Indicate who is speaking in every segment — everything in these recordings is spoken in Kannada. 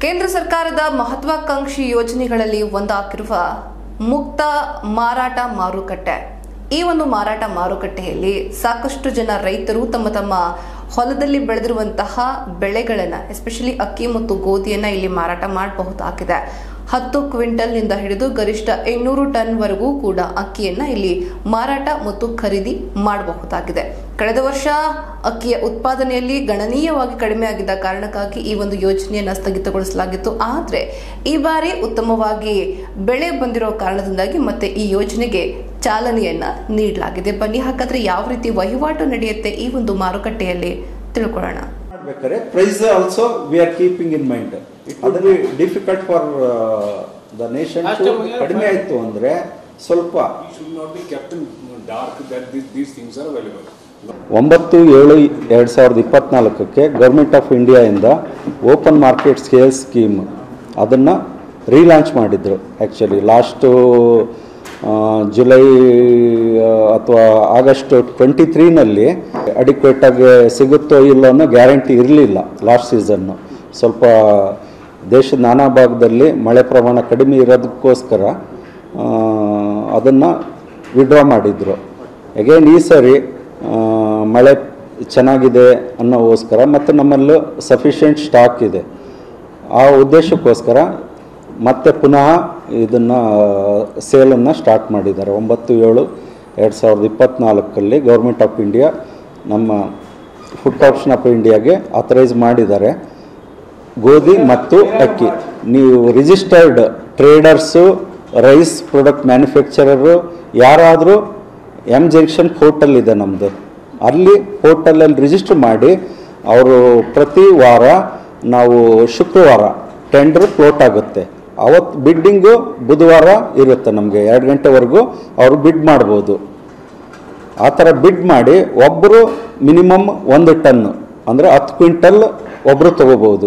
Speaker 1: ಕೇಂದ್ರ ಸರ್ಕಾರದ ಮಹತ್ವಾಕಾಂಕ್ಷಿ ಯೋಜನೆಗಳಲ್ಲಿ ಒಂದಾಗಿರುವ ಮುಕ್ತ ಮಾರಾಟ ಮಾರುಕಟ್ಟೆ ಈ ಒಂದು ಮಾರಾಟ ಮಾರುಕಟ್ಟೆಯಲ್ಲಿ ಸಾಕಷ್ಟು ಜನ ರೈತರು ತಮ್ಮ ತಮ್ಮ ಹೊಲದಲ್ಲಿ ಬೆಳೆದಿರುವಂತಹ ಬೆಳೆಗಳನ್ನು ಎಸ್ಪೆಷಲಿ ಅಕ್ಕಿ ಮತ್ತು ಗೋಧಿಯನ್ನು ಇಲ್ಲಿ ಮಾರಾಟ ಮಾಡಬಹುದಾಗಿದೆ ಹತ್ತು ಕ್ವಿಂಟಲ್ನಿಂದ ಹಿಡಿದು ಗರಿಷ್ಠ ಇನ್ನೂರು ಟನ್ವರೆಗೂ ಕೂಡ ಅಕ್ಕಿಯನ್ನ ಇಲ್ಲಿ ಮಾರಾಟ ಮತ್ತು ಖರೀದಿ ಮಾಡಬಹುದಾಗಿದೆ ಕಳೆದ ವರ್ಷ ಅಕ್ಕಿಯ ಉತ್ಪಾದನೆಯಲ್ಲಿ ಗಣನೀಯವಾಗಿ ಕಡಿಮೆ ಆಗಿದ್ದ ಕಾರಣಕ್ಕಾಗಿ ಈ ಒಂದು ಯೋಜನೆಯನ್ನ ಸ್ಥಗಿತಗೊಳಿಸಲಾಗಿತ್ತು ಆದರೆ ಈ ಬಾರಿ ಉತ್ತಮವಾಗಿ ಬೆಳೆ ಬಂದಿರೋ ಕಾರಣದಿಂದಾಗಿ ಮತ್ತೆ ಈ ಯೋಜನೆಗೆ ಚಾಲನೆಯನ್ನ ನೀಡಲಾಗಿದೆ ಬನ್ನಿ ಹಾಗಾದ್ರೆ ಯಾವ ರೀತಿ ವಹಿವಾಟು ನಡೆಯುತ್ತೆ ಈ ಒಂದು ಮಾರುಕಟ್ಟೆಯಲ್ಲಿ ತಿಳ್ಕೊಳ್ಳೋಣ
Speaker 2: ಮಾಡ್ಬೇಕಾದ್ರೆ price also we are keeping in mind ಅದರಲ್ಲಿ ಡಿಫಿಕಲ್ಟ್ ಫಾರ್ ದ ನೇಷನ್ ಕಡಿಮೆ ಆಯ್ತು ಅಂದ್ರೆ ಸ್ವಲ್ಪ
Speaker 3: It should not be kept in dark that these, these things are available.
Speaker 2: ಒಂಬತ್ತು ಏಳು ಎರಡು ಸಾವಿರದ ಇಪ್ಪತ್ನಾಲ್ಕಕ್ಕೆ ಗೌರ್ಮೆಂಟ್ ಆಫ್ ಇಂಡಿಯಾಯಿಂದ ಓಪನ್ ಮಾರ್ಕೆಟ್ ಸೇಲ್ಸ್ ಸ್ಕೀಮ್ ಅದನ್ನು ರೀಲಾಂಚ್ ಮಾಡಿದ್ರು ಆ್ಯಕ್ಚುಲಿ ಲಾಸ್ಟು ಜುಲೈ ಅಥವಾ ಆಗಸ್ಟ್ ಟ್ವೆಂಟಿ ತ್ರೀನಲ್ಲಿ ಅಡಿಕ್ವೇಟಾಗಿ ಸಿಗುತ್ತೋ ಇಲ್ಲೋ ಅನ್ನೋ ಗ್ಯಾರಂಟಿ ಇರಲಿಲ್ಲ ಲಾಸ್ಟ್ ಸೀಸನ್ನು ಸ್ವಲ್ಪ ದೇಶದ ನಾನಾ ಭಾಗದಲ್ಲಿ ಮಳೆ ಪ್ರಮಾಣ ಕಡಿಮೆ ಇರೋದಕ್ಕೋಸ್ಕರ ಅದನ್ನು ವಿಡ್ರಾ ಮಾಡಿದರು ಅಗೇನ್ ಈ ಸರಿ ಆ, ಮಳೆ ಚೆನ್ನಾಗಿದೆ ಅನ್ನೋಗೋಸ್ಕರ ಮತ್ತು ನಮ್ಮಲ್ಲೂ ಸಫಿಷಿಯೆಂಟ್ ಸ್ಟಾಕ್ ಇದೆ ಆ ಉದ್ದೇಶಕ್ಕೋಸ್ಕರ ಮತ್ತೆ ಪುನಃ ಇದನ್ನು ಸೇಲನ್ನು ಸ್ಟಾರ್ಟ್ ಮಾಡಿದ್ದಾರೆ ಒಂಬತ್ತು ಏಳು ಎರಡು ಸಾವಿರದ ಇಪ್ಪತ್ತ್ನಾಲ್ಕಲ್ಲಿ ಗೌರ್ಮೆಂಟ್ ಆಫ್ ಇಂಡಿಯಾ ನಮ್ಮ ಫುಡ್ ಕಾರ್ಪೊರೇಷನ್ ಆಫ್ ಇಂಡಿಯಾಗೆ ಆಥರೈಸ್ ಮಾಡಿದ್ದಾರೆ ಗೋಧಿ ಮತ್ತು ಅಕ್ಕಿ ನೀವು registered traders rice product manufacturer ಯಾರಾದರೂ ಎಮ್ ಜಂಕ್ಷನ್ ಪೋರ್ಟಲ್ ಇದೆ ನಮ್ಮದು ಅಲ್ಲಿ ಪೋರ್ಟಲಲ್ಲಿ ರಿಜಿಸ್ಟರ್ ಮಾಡಿ ಅವರು ಪ್ರತಿ ವಾರ ನಾವು ಶುಕ್ರವಾರ ಟೆಂಡರ್ ಫ್ಲೋಟ್ ಆಗುತ್ತೆ ಅವತ್ತು ಬಿಡ್ಡಿಂಗು ಬುಧವಾರ ಇರುತ್ತೆ ನಮಗೆ ಎರಡು ಗಂಟೆವರೆಗೂ ಅವರು ಬಿಡ್ ಮಾಡ್ಬೋದು ಆ ಥರ ಬಿಡ್ ಮಾಡಿ ಒಬ್ಬರು ಮಿನಿಮಮ್ ಒಂದು ಟನ್ನು ಅಂದರೆ ಹತ್ತು ಕ್ವಿಂಟಲ್ ಒಬ್ಬರು ತೊಗೋಬೋದು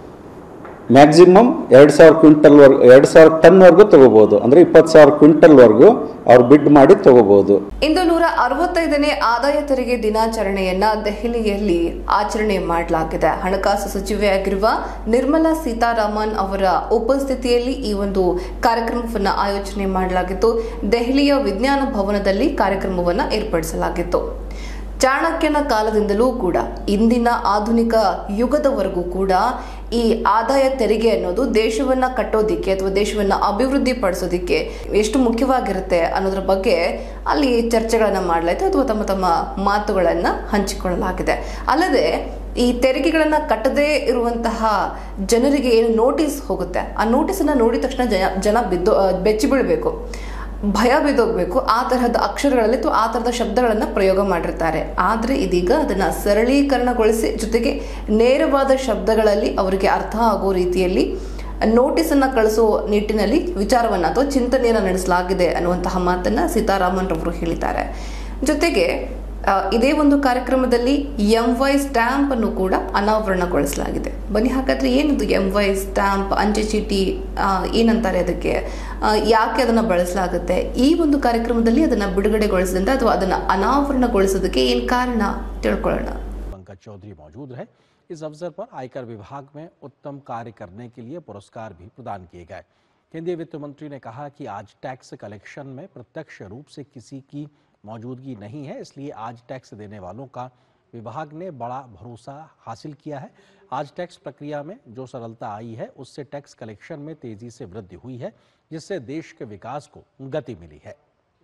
Speaker 2: ಮ್ಯಾಕ್ಸಿಮಮ್ ಎರಡು ಸಾವಿರ ಕ್ವಿಂಟಲ್ವರೆಗೂ ಎರಡು ಸಾವಿರ ಟನ್ವರೆಗೂ ತೊಗೋಬೋದು ಅಂದರೆ ಇಪ್ಪತ್ತು ಸಾವಿರ ಕ್ವಿಂಟಲ್ವರೆಗೂ ಅವ್ರು ಬಿಡ್ ಮಾಡಿ ತೊಗೋಬೋದು
Speaker 1: ಇಂದು ನೂರ ಅರವತ್ತೈದನೇ ಆದಾಯ ತೆರಿಗೆ ದಿನಾಚರಣೆಯನ್ನ ದೆಹಲಿಯಲ್ಲಿ ಆಚರಣೆ ಮಾಡಲಾಗಿದೆ ಹಣಕಾಸು ಸಚಿವೆಯಾಗಿರುವ ನಿರ್ಮಲಾ ಸೀತಾರಾಮನ್ ಅವರ ಉಪಸ್ಥಿತಿಯಲ್ಲಿ ಈ ಒಂದು ಕಾರ್ಯಕ್ರಮವನ್ನು ಆಯೋಜನೆ ಮಾಡಲಾಗಿತ್ತು ದೆಹಲಿಯ ವಿಜ್ಞಾನ ಭವನದಲ್ಲಿ ಕಾರ್ಯಕ್ರಮವನ್ನು ಏರ್ಪಡಿಸಲಾಗಿತ್ತು ಚಾಣಕ್ಯನ ಕಾಲದಿಂದಲೂ ಕೂಡ ಇಂದಿನ ಆಧುನಿಕ ಯುಗದವರೆಗೂ ಕೂಡ ಈ ಆದಾಯ ತೆರಿಗೆ ಅನ್ನೋದು ದೇಶವನ್ನ ಕಟ್ಟೋದಿಕ್ಕೆ ಅಥವಾ ದೇಶವನ್ನ ಅಭಿವೃದ್ಧಿ ಪಡಿಸೋದಿಕ್ಕೆ ಎಷ್ಟು ಮುಖ್ಯವಾಗಿರುತ್ತೆ ಅನ್ನೋದ್ರ ಬಗ್ಗೆ ಅಲ್ಲಿ ಚರ್ಚೆಗಳನ್ನ ಮಾಡಲಾಯಿತು ಅಥವಾ ತಮ್ಮ ತಮ್ಮ ಮಾತುಗಳನ್ನ ಹಂಚಿಕೊಳ್ಳಲಾಗಿದೆ ಅಲ್ಲದೆ ಈ ತೆರಿಗೆಗಳನ್ನ ಕಟ್ಟದೇ ಇರುವಂತಹ ಜನರಿಗೆ ಏನು ನೋಟಿಸ್ ಹೋಗುತ್ತೆ ಆ ನೋಟಿಸನ್ನ ನೋಡಿದ ತಕ್ಷಣ ಜನ ಜನ ಬಿದ್ದು ಆ, ಬೆಚ್ಚಿ ಬೀಳಬೇಕು ಭಯ ಬಿದ್ದೋಗ್ಬೇಕು ಆ ತರಹದ ಅಕ್ಷರಗಳಲ್ಲಿ ಅಥವಾ ಆ ತರಹದ ಶಬ್ದಗಳನ್ನು ಪ್ರಯೋಗ ಮಾಡಿರ್ತಾರೆ ಆದರೆ ಇದೀಗ ಅದನ್ನು ಸರಳೀಕರಣಗೊಳಿಸಿ ಜೊತೆಗೆ ನೇರವಾದ ಶಬ್ದಗಳಲ್ಲಿ ಅವರಿಗೆ ಅರ್ಥ ಆಗೋ ರೀತಿಯಲ್ಲಿ ನೋಟಿಸನ್ನು ಕಳಿಸೋ ನಿಟ್ಟಿನಲ್ಲಿ ವಿಚಾರವನ್ನು ಅಥವಾ ಚಿಂತನೆಯನ್ನು ನಡೆಸಲಾಗಿದೆ ಅನ್ನುವಂತಹ ಮಾತನ್ನು ಸೀತಾರಾಮನ್ ರವರು ಹೇಳಿದ್ದಾರೆ ಜೊತೆಗೆ ಆ, ಇದೇ ಒಂದು ಕಾರ್ಯಕ್ರಮದಲ್ಲಿ ಎಂ ವೈ ಸ್ಟ್ಯಾಂಪ್ ಅನ್ನು ಕೂಡ ಅನಾವರಣಗೊಳಿಸಲಾಗಿದೆ ಬನ್ನಿ ಹಾಗಾದ್ರೆ ಏನಿದು ಎಂ ವೈ ಸ್ಟ್ಯಾಂಪ್ ಅಂಚೆ ಚೀಟಿ ಆ, ಏನಂತಾರೆ ಅದಕ್ಕೆ ಆ, ಯಾಕೆ ಅದನ್ನು ಬಳಸಲಾಗುತ್ತೆ ಈ ಒಂದು ಕಾರ್ಯಕ್ರಮದಲ್ಲಿ ಅದನ್ನು ಬಿಡುಗಡೆಗೊಳಿಸಿದಂತೆ ಅಥವಾ ಅದನ್ನು ಅನಾವರಣಗೊಳಿಸೋದಕ್ಕೆ ಏನು ಕಾರಣ ತಿಳ್ಕೊಳ್ಳೋಣ
Speaker 4: पंकज चौधरी मौजूद रहे इस अवसर पर आयकर विभाग में उत्तम कार्य करने के लिए पुरस्कार भी प्रदान किए गए केंद्रीय वित्त मंत्री ने कहा कि आज टैक्स कलेक्शन में प्रत्यक्ष रूप से किसी की मौजूदगी नहीं है इसलिए आज टैक्स देने वालों का विभाग ने बड़ा भरोसा हासिल किया है आज टैक्स प्रक्रिया में जो सरलता आई है उससे टैक्स कलेक्शन में तेजी से वृद्धि हुई है जिससे देश के विकास को गति मिली है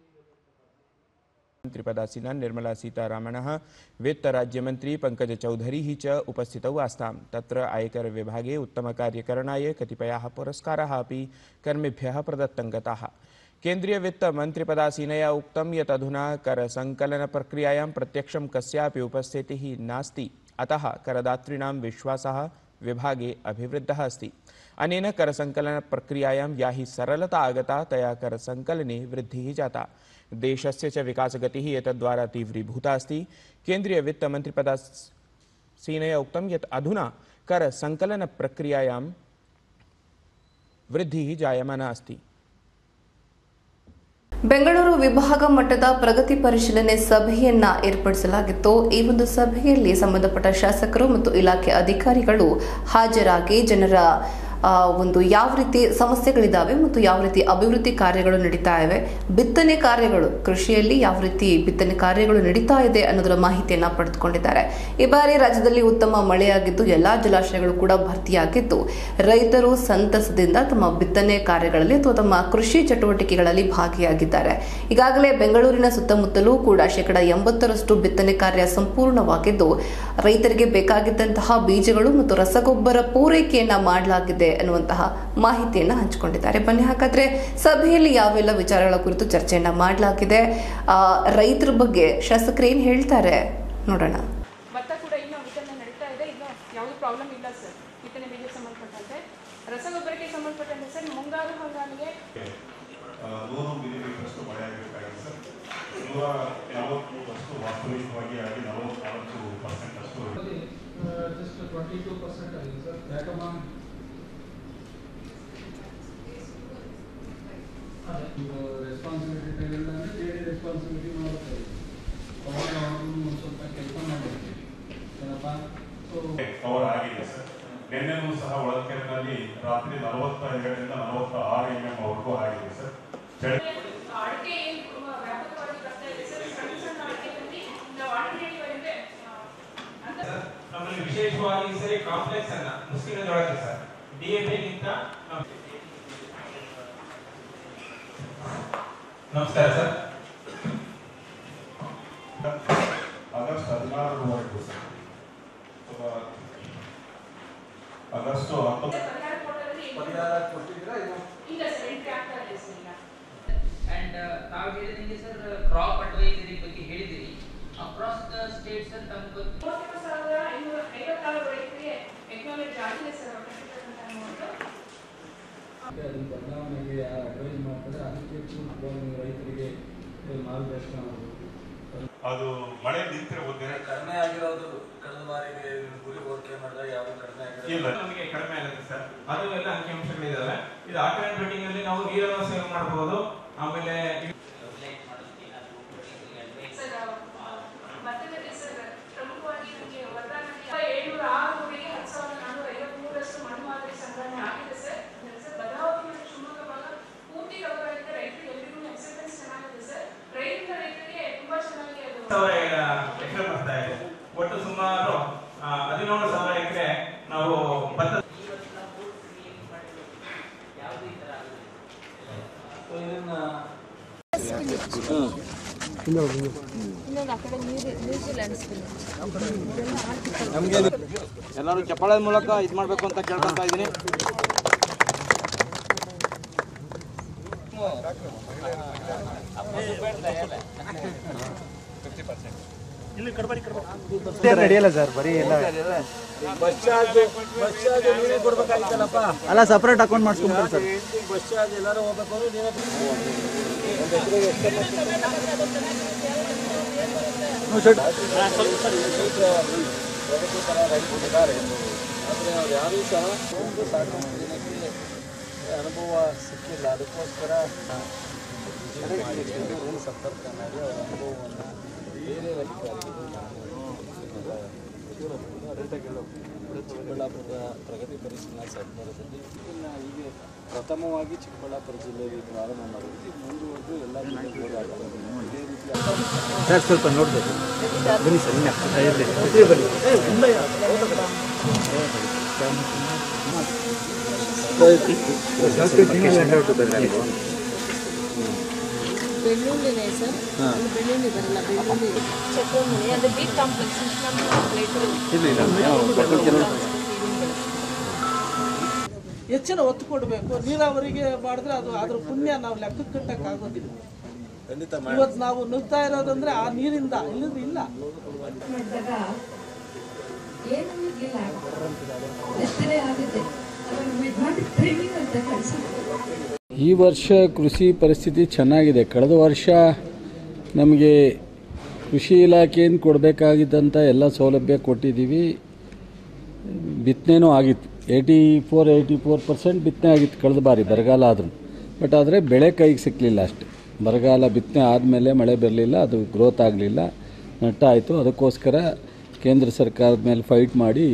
Speaker 5: मन्त्रिपदासीना निर्मला सीतारामणः वित्तराज्यमन्त्री पङ्कजचौधरी च उपस्थितौ आस्तां तत्र आयकरविभागे उत्तमकार्यकरणाय कतिपयाः पुरस्काराः अपि कर्मिभ्यः प्रदत्तं गताः केन्द्रीयवित्तमन्त्रिपदासीनया उक्तं यत् अधुना करसङ्कलनप्रक्रियायां प्रत्यक्षं कस्यापि उपस्थितिः नास्ति अतः करदातॄणां विश्वासः विभागे अभिवृद्धः अस्ति अनेन करसङ्कलनप्रक्रियायां या हि सरलता आगता तया करसङ्कलने वृद्धिः जाता देशस्य च विकासगतिः एतद्वारा तीव्रीभूता अस्ति केन्द्रीयवित्तमन्त्रिपदासीनया उक्तं यत् अधुना करसङ्कलनप्रक्रियायां वृद्धिः जायमाना अस्ति
Speaker 1: ಬೆಂಗಳೂರು ವಿಭಾಗ ಮಟ್ಟದ ಪ್ರಗತಿ ಪರಿಶೀಲನೆ ಸಭೆಯನ್ನ ಏರ್ಪಡಿಸಲಾಗಿತ್ತು ಈ ಒಂದು ಸಭೆಯಲ್ಲಿ ಸಂಬಂಧಪಟ್ಟ ಶಾಸಕರು ಮತ್ತು ಇಲಾಖೆ ಅಧಿಕಾರಿಗಳು ಹಾಜರಾಗಿ ಜನರ ಆ, ಒಂದು ಯಾವ ರೀತಿ ಸಮಸ್ಯೆಗಳಿದ್ದಾವೆ ಮತ್ತು ಯಾವ ರೀತಿ ಅಭಿವೃದ್ಧಿ ಕಾರ್ಯಗಳು ನಡೀತಾ ಇವೆ ಬಿತ್ತನೆ ಕಾರ್ಯಗಳು ಕೃಷಿಯಲ್ಲಿ ಯಾವ ರೀತಿ ಬಿತ್ತನೆ ಕಾರ್ಯಗಳು ನಡೀತಾ ಇದೆ ಅನ್ನೋದರ ಮಾಹಿತಿಯನ್ನ ಪಡೆದುಕೊಂಡಿದ್ದಾರೆ ಈ ಬಾರಿ ರಾಜ್ಯದಲ್ಲಿ ಉತ್ತಮ ಮಳೆಯಾಗಿದ್ದು ಎಲ್ಲಾ ಜಲಾಶಯಗಳು ಕೂಡ ಭರ್ತಿಯಾಗಿದ್ದು ರೈತರು ಸಂತಸದಿಂದ ತಮ್ಮ ಬಿತ್ತನೆ ಕಾರ್ಯಗಳಲ್ಲಿ ಅಥವಾ ತಮ್ಮ ಕೃಷಿ ಚಟುವಟಿಕೆಗಳಲ್ಲಿ ಭಾಗಿಯಾಗಿದ್ದಾರೆ ಈಗಾಗಲೇ ಬೆಂಗಳೂರಿನ ಸುತ್ತಮುತ್ತಲೂ ಕೂಡ ಶೇಕಡ ಎಂಬತ್ತರಷ್ಟು ಬಿತ್ತನೆ ಕಾರ್ಯ ಸಂಪೂರ್ಣವಾಗಿದ್ದು ರೈತರಿಗೆ ಬೇಕಾಗಿದ್ದಂತಹ ಬೀಜಗಳು ಮತ್ತು ರಸಗೊಬ್ಬರ ಪೂರೈಕೆಯನ್ನ ಮಾಡಲಾಗಿದೆ ಅನ್ನುವಂತಹ ಮಾಹಿತಿಯನ್ನ ಹಂಚಿಕೊಂಡಿದ್ದಾರೆ ಬನ್ನಿ ಹಾಗಾದ್ರೆ ಸಭೆಯಲ್ಲಿ ಯಾವೆಲ್ಲ ವಿಚಾರಗಳ ಕುರಿತು ಚರ್ಚೆಯನ್ನ ಮಾಡಲಾಗಿದೆ ಆ, ರೈತರ ಬಗ್ಗೆ ಶಾಸಕರು ಏನ್ ಹೇಳ್ತಾರೆ ನೋಡೋಣ
Speaker 6: ಭತ್ತ ಕೂಡ ಇನ್ನೂ ವಿತರಣೆ ನಡೀತಾ ಇದೆ ಇನ್ನೂ ಯಾವುದೇ ಪ್ರಾಬ್ಲಮ್ ಇಲ್ಲ ಸರ್ ಬಿತ್ತನೆ ಬೀಜಕ್ಕೆ ಸಂಬಂಧಪಟ್ಟಂತೆ ರಸಗೊಬ್ಬರಕ್ಕೆ ಸಂಬಂಧಪಟ್ಟಂತೆ ಸರ್ ಮುಂಗಾರು ಹಂಗಾಮಿಗೆ
Speaker 7: ಆ, ನೂರು ಮಿಲಿಮೀಟರ್ಷ್ಟು ಮಳೆ ಆಗಬೇಕಾಗಿದೆ ಸರ್ ನೂರ ನಲವತ್ಮೂರಷ್ಟು ವಾಸ್ತವಿಕವಾಗಿ ಆಗಿ ನಲವತ್ನಾಲ್ಕು ಪರ್ಸೆಂಟ್ ಅಷ್ಟು
Speaker 8: ಜಸ್ಟ್ ಟ್ವೆಂಟಿ ಟೂ ಪರ್ಸೆಂಟ್ ಆಗಿದೆ ಸರ್ ಯಾಕಮ್ಮ ರೆಸ್ಪಾನ್ಸಿಬಿಲಿಟಿ ತಗೊಂಡ ಅಂದರೆ ಬೇರೆ ರೆಸ್ಪಾನ್ಸಿಬಿಲಿಟಿ ಮಾಡ್ತಾರೆ ಅವಾಗ ಅವ್ರು ಒಂದು ಸ್ವಲ್ಪ ಕೆಲಸ ಮಾಡಬೇಕು ಏನಪ್ಪ ಸೊ
Speaker 7: ಕವರ್ ಆಗಿದೆ ಸರ್ ನಿನ್ನೆನೂ ಸಹ ಒಳಕೆರೆನಲ್ಲಿ ರಾತ್ರಿ ನಲವತ್ತ ಎರಡರಿಂದ ನಲವತ್ತ ಆರು ಎಂ ಎಂ ವರೆಗೂ ಆಗಿದೆ ಸರ್ ಚಳಿ
Speaker 6: ಅಡಿಕೆ ಏನು ವ್ಯಾಪಕವಾಗಿ ಬರ್ತಾ ಇದೆ ಸರ್ ಸಣ್ಣ ಸಣ್ಣ ಅಡಿಕೆಗಳಲ್ಲಿ ನಾವು ಆಲ್ಟರ್ನೇಟಿವ್ ಅಂದರೆ ಅಂತ
Speaker 9: ನಮ್ಮಲ್ಲಿ ವಿಶೇಷವಾಗಿ ಈ ಸರಿ ಕಾಂಪ್ಲೆಕ್ಸ್ ಅನ್ನ ಮುಸ್ಲಿಮದೊಳಗೆ ಸರ್ ಡಿಎಪಿಗಿಂತ ನಮಸ್ಕಾರ ಸರ್
Speaker 7: ಆಗಸ್ಟ್ ಹದಿನಾರರವರೆಗೂ ಸರ್ ಅಥವಾ ಆಗಸ್ಟ್ ಹತ್ತೊಂಬತ್ತು
Speaker 6: ಪರಿಹಾರ ಕೊಟ್ಟಲ್ಲಿ ಇಲ್ಲ ಸರ್ ಎಂಟ್ರಿ ಆಗ್ತಾ ಇದೆ ಸರ್ ಈಗ
Speaker 10: ಅಂಡ್ ತಾವು ಹೇಳಿದಂಗೆ ಸರ್ ಕ್ರಾಪ್ ಅಡ್ವೈಸರಿ ಬಗ್ಗೆ ಹೇಳಿದಿರಿ ಅಕ್ರಾಸ್ ದ ಸ್ಟೇಟ್ ಸರ್ ತಮ್ಮ
Speaker 6: ಮೂವತ್ತೆರಡು ಸಾವಿರದ ಐನೂರ ಐವತ್ತಾರು ರೈತರಿಗೆ ಟೆಕ್ನಾಲಜಿ ಆಗಿದೆ ಸರ್ ಅವ್ರು ಕಟ್ಟಿರ್ತಕ್ಕಂಥ amount.
Speaker 8: ಅದನ್ನ ಬದಲಾವಣೆಗೆ ಯಾರು ಅಡ್ವೈಸ್ ಮಾಡ್ತಾರೆ ಅದಕ್ಕೆ ಪೂರ್ವಕವಾಗಿ ರೈತರಿಗೆ ಮಾರ್ಗದರ್ಶನ ಮಾಡಬೇಕು
Speaker 7: ಅದು ಮಳೆ ನಿಂತರೆ ಒಂದಿನ
Speaker 11: ಕಡಿಮೆ ಆಗಿರೋದು ಕಳೆದ ಬಾರಿಗೆ ಗುರಿ ಹೋಲಿಕೆ ಮಾಡಿದಾಗ ಯಾವುದು ಕಡಿಮೆ ಆಗಿರೋದು
Speaker 7: ಇಲ್ಲ
Speaker 9: ನಮಗೆ ಕಡಿಮೆ ಆಗುತ್ತೆ ಸರ್ ಅದು ಎಲ್ಲ ಅಂಕಿಅಂಶಗಳಿದಾವೆ ಇದು ಆಲ್ಟರ್ನೇಟ್ ಬೆಟ್ಟಿಂಗ್ ಅಲ್ಲಿ ನಾವು ನೀರನ್ನು ಸೇವ್ ಮಾಡಬಹುದು ಆಮೇಲೆ
Speaker 6: ಸರ್ ಆ, ಭತ್ತದಲ್ಲಿ ಸರ್ ಪ್ರಮುಖವಾಗಿ ನಮಗೆ ವರ್ಧಾನಲ್ಲಿ ಏಳ್ನೂರ ಆರು ಕೋಟಿಗೆ ಹತ್ತು ಸಾವಿರದ ನಾನ್ನೂರ ಐವತ್ಮೂರಷ್ಟು ಮಣ್ಣು ಮಾದರಿ ಸಂಗ್ರಹಣೆ ಆಗಿದೆ ಸರ್ ಸರ್ ಭದ್ರಾವತಿ ಮತ್ತು ಶಿವಮೊಗ್ಗ ಭಾಗ ಪೂರ್ತಿ ಕವರ್ ಆಗಿದೆ ರೈತರಿಗೆ ಎಲ್ರಿಗೂ ಎಕ್ಸೆಪ್ಟೆನ್ಸ್ ಚೆನ್ನಾಗಿದೆ ಸರ್ ರೈತರಿಂದ ರೈತರಿಗೆ ತುಂಬಾ ಚೆನ್ನಾಗಿ ಅದು
Speaker 9: ಸಾವಿರ ಎಕರೆ ಬರ್ತಾ ಇದೆ ಒಟ್ಟು ಸುಮಾರು ಆ, ಹದಿನೇಳು ಸಾವಿರ ಎಕರೆ ನಾವು ಭತ್ತ
Speaker 10: ಈ ವರ್ಷ ಮೂರು ಕ್ರಿಯೇಟ್ ಮಾಡಿರೋದು ಯಾವುದು ಈ ಥರ ಆಗಿದೆ
Speaker 11: ಸೊ ಇದನ್ನ
Speaker 12: ಎಲ್ಲರೂ ಚಪ್ಪಾಳೆ ಮೂಲಕ ಇದು ಮಾಡಬೇಕು ಅಂತ ಕೇಳ್ಕೊಂತ ಇದ್ದೀನಿ ನಡೆಯಲ್ಲ ಸರ್ ಬರೀ ಎಲ್ಲ
Speaker 11: ಬಸ್ ಚಾರ್ಜ್ ಬಸ್ ಚಾರ್ಜ್ ನೀವೇ ಕೊಡ್ಬೇಕಾಗಿತ್ತಲ್ಲಪ್ಪ
Speaker 12: ಅಲ್ಲ ಸಪ್ರೇಟ್ ಅಕೌಂಟ್ ಮಾಡಿಸ್ಕೊಂತಾರೆ ಸರ್
Speaker 11: ಬಸ್ ಚಾರ್ಜ್ ಎಲ್ಲರೂ ಹೋಗ್ಬೇಕು ಅಂದ್ರೆ ನೀವೇ ಪ್ರಗತಿ ಪರ ರೈತರಿದ್ದಾರೆ ಆದರೆ ಅವ್ರು ಯಾರೂ ಸಹ ಒಂದು ಸಾಕಷ್ಟು ಜನಕ್ಕೆ ಅನುಭವ ಸಿಕ್ಕಿಲ್ಲ ಅದಕ್ಕೋಸ್ಕರ ಬೆಂಗಳೂರು ಸಂಪರ್ಕ ಮಾಡಿ ಅವರ ಅನುಭವವನ್ನು ಬೇರೆ ಅಧಿಕಾರಿಗಳು ಚಿಕ್ಕಬಳ್ಳಾಪುರದ ಪ್ರಗತಿ ಪರಿಶೀಲನಾ ಸಭಾದಲ್ಲಿ ಇದನ್ನು ಹೀಗೆ ಪ್ರಥಮವಾಗಿ ಚಿಕ್ಕಬಳ್ಳಾಪುರ ಜಿಲ್ಲೆಯಲ್ಲಿ ಪ್ರಾರಂಭ ಮಾಡಿದ್ದು ಇದು ಮುಂದುವರೆದು ಎಲ್ಲ ಜಿಲ್ಲೆಗಳು ಇದೇ ರೀತಿ
Speaker 12: ಸರ್ ಸ್ವಲ್ಪ ನೋಡ್ಬೇಕು ಬನ್ನಿ ಸರ್ ಇನ್ನು ಇರ್ಲಿ. ಇರ್ಲಿ ಬನ್ನಿ ಏ, ಮುಂದೆ ಯಾರು?
Speaker 13: ಬೆಳ್ಳುಳ್ಳಿನೇ ಸರ್ ಅಲ್ಲಿ ಬೆಳ್ಳುಳ್ಳಿ ಬರಲ್ಲ ಬೆಳ್ಳುಳ್ಳಿ ಚಕ್ರಮುಳಿ ಅದು ಬಿ ಕಾಂಪ್ಲೆಕ್ಸ್
Speaker 12: ಇಲ್ಲ ಇಲ್ಲ ಏನೋ ಬಟ್ಟಲು ಕೆಲವು
Speaker 14: ಹೆಚ್ಚಿನ ಒತ್ತು ಕೊಡಬೇಕು ನೀರಾವರಿಗೆ ಮಾಡಿದ್ರೆ ಅದು ಅದ್ರ ಪುಣ್ಯ ನಾವು ಲೆಕ್ಕಕ್ಕೆ ಕಟ್ಟಕ್ಕೆ ಆಗೋದಿಲ್ಲ ಇವತ್ತು ನಾವು ನುಗ್ತಾ ಇರೋದಂದ್ರೆ ಆ ನೀರಿಂದ ಇಲ್ಲದ್ರೆ ಇಲ್ಲ
Speaker 13: ಏನೂ ಇರಲಿಲ್ಲ ಎಷ್ಟೇ ಆಗಿದೆ ಮಾಡಿ ಟ್ರೈನಿಂಗ್ ಅಂತ ಕಳಿಸಿದ್ರು
Speaker 8: ಈ ವರ್ಷ ಕೃಷಿ ಪರಿಸ್ಥಿತಿ ಚೆನ್ನಾಗಿದೆ ಕಳೆದ ವರ್ಷ ನಮಗೆ ಕೃಷಿ ಇಲಾಖೆಯಿಂದ ಕೊಡಬೇಕಾಗಿದ್ದಂಥ ಎಲ್ಲ ಸೌಲಭ್ಯ ಕೊಟ್ಟಿದ್ದೀವಿ ಬಿತ್ತನೆನೂ ಆಗಿತ್ತು eighty four eighty four percent ಬಿತ್ತನೆ ಆಗಿತ್ತು ಕಳೆದ ಬಾರಿ ಬರಗಾಲ ಆದರೂ ಬಟ್ ಆದರೆ ಬೆಳೆ ಕೈಗೆ ಸಿಕ್ಕಲಿಲ್ಲ ಅಷ್ಟೆ ಬರಗಾಲ ಬಿತ್ತನೆ ಆದಮೇಲೆ ಮಳೆ ಬರಲಿಲ್ಲ ಅದು ಗ್ರೋತ್ ಆಗಲಿಲ್ಲ ನಷ್ಟ ಆಯಿತು ಅದಕ್ಕೋಸ್ಕರ ಕೇಂದ್ರ ಸರ್ಕಾರದ ಮೇಲೆ ಫೈಟ್ ಮಾಡಿ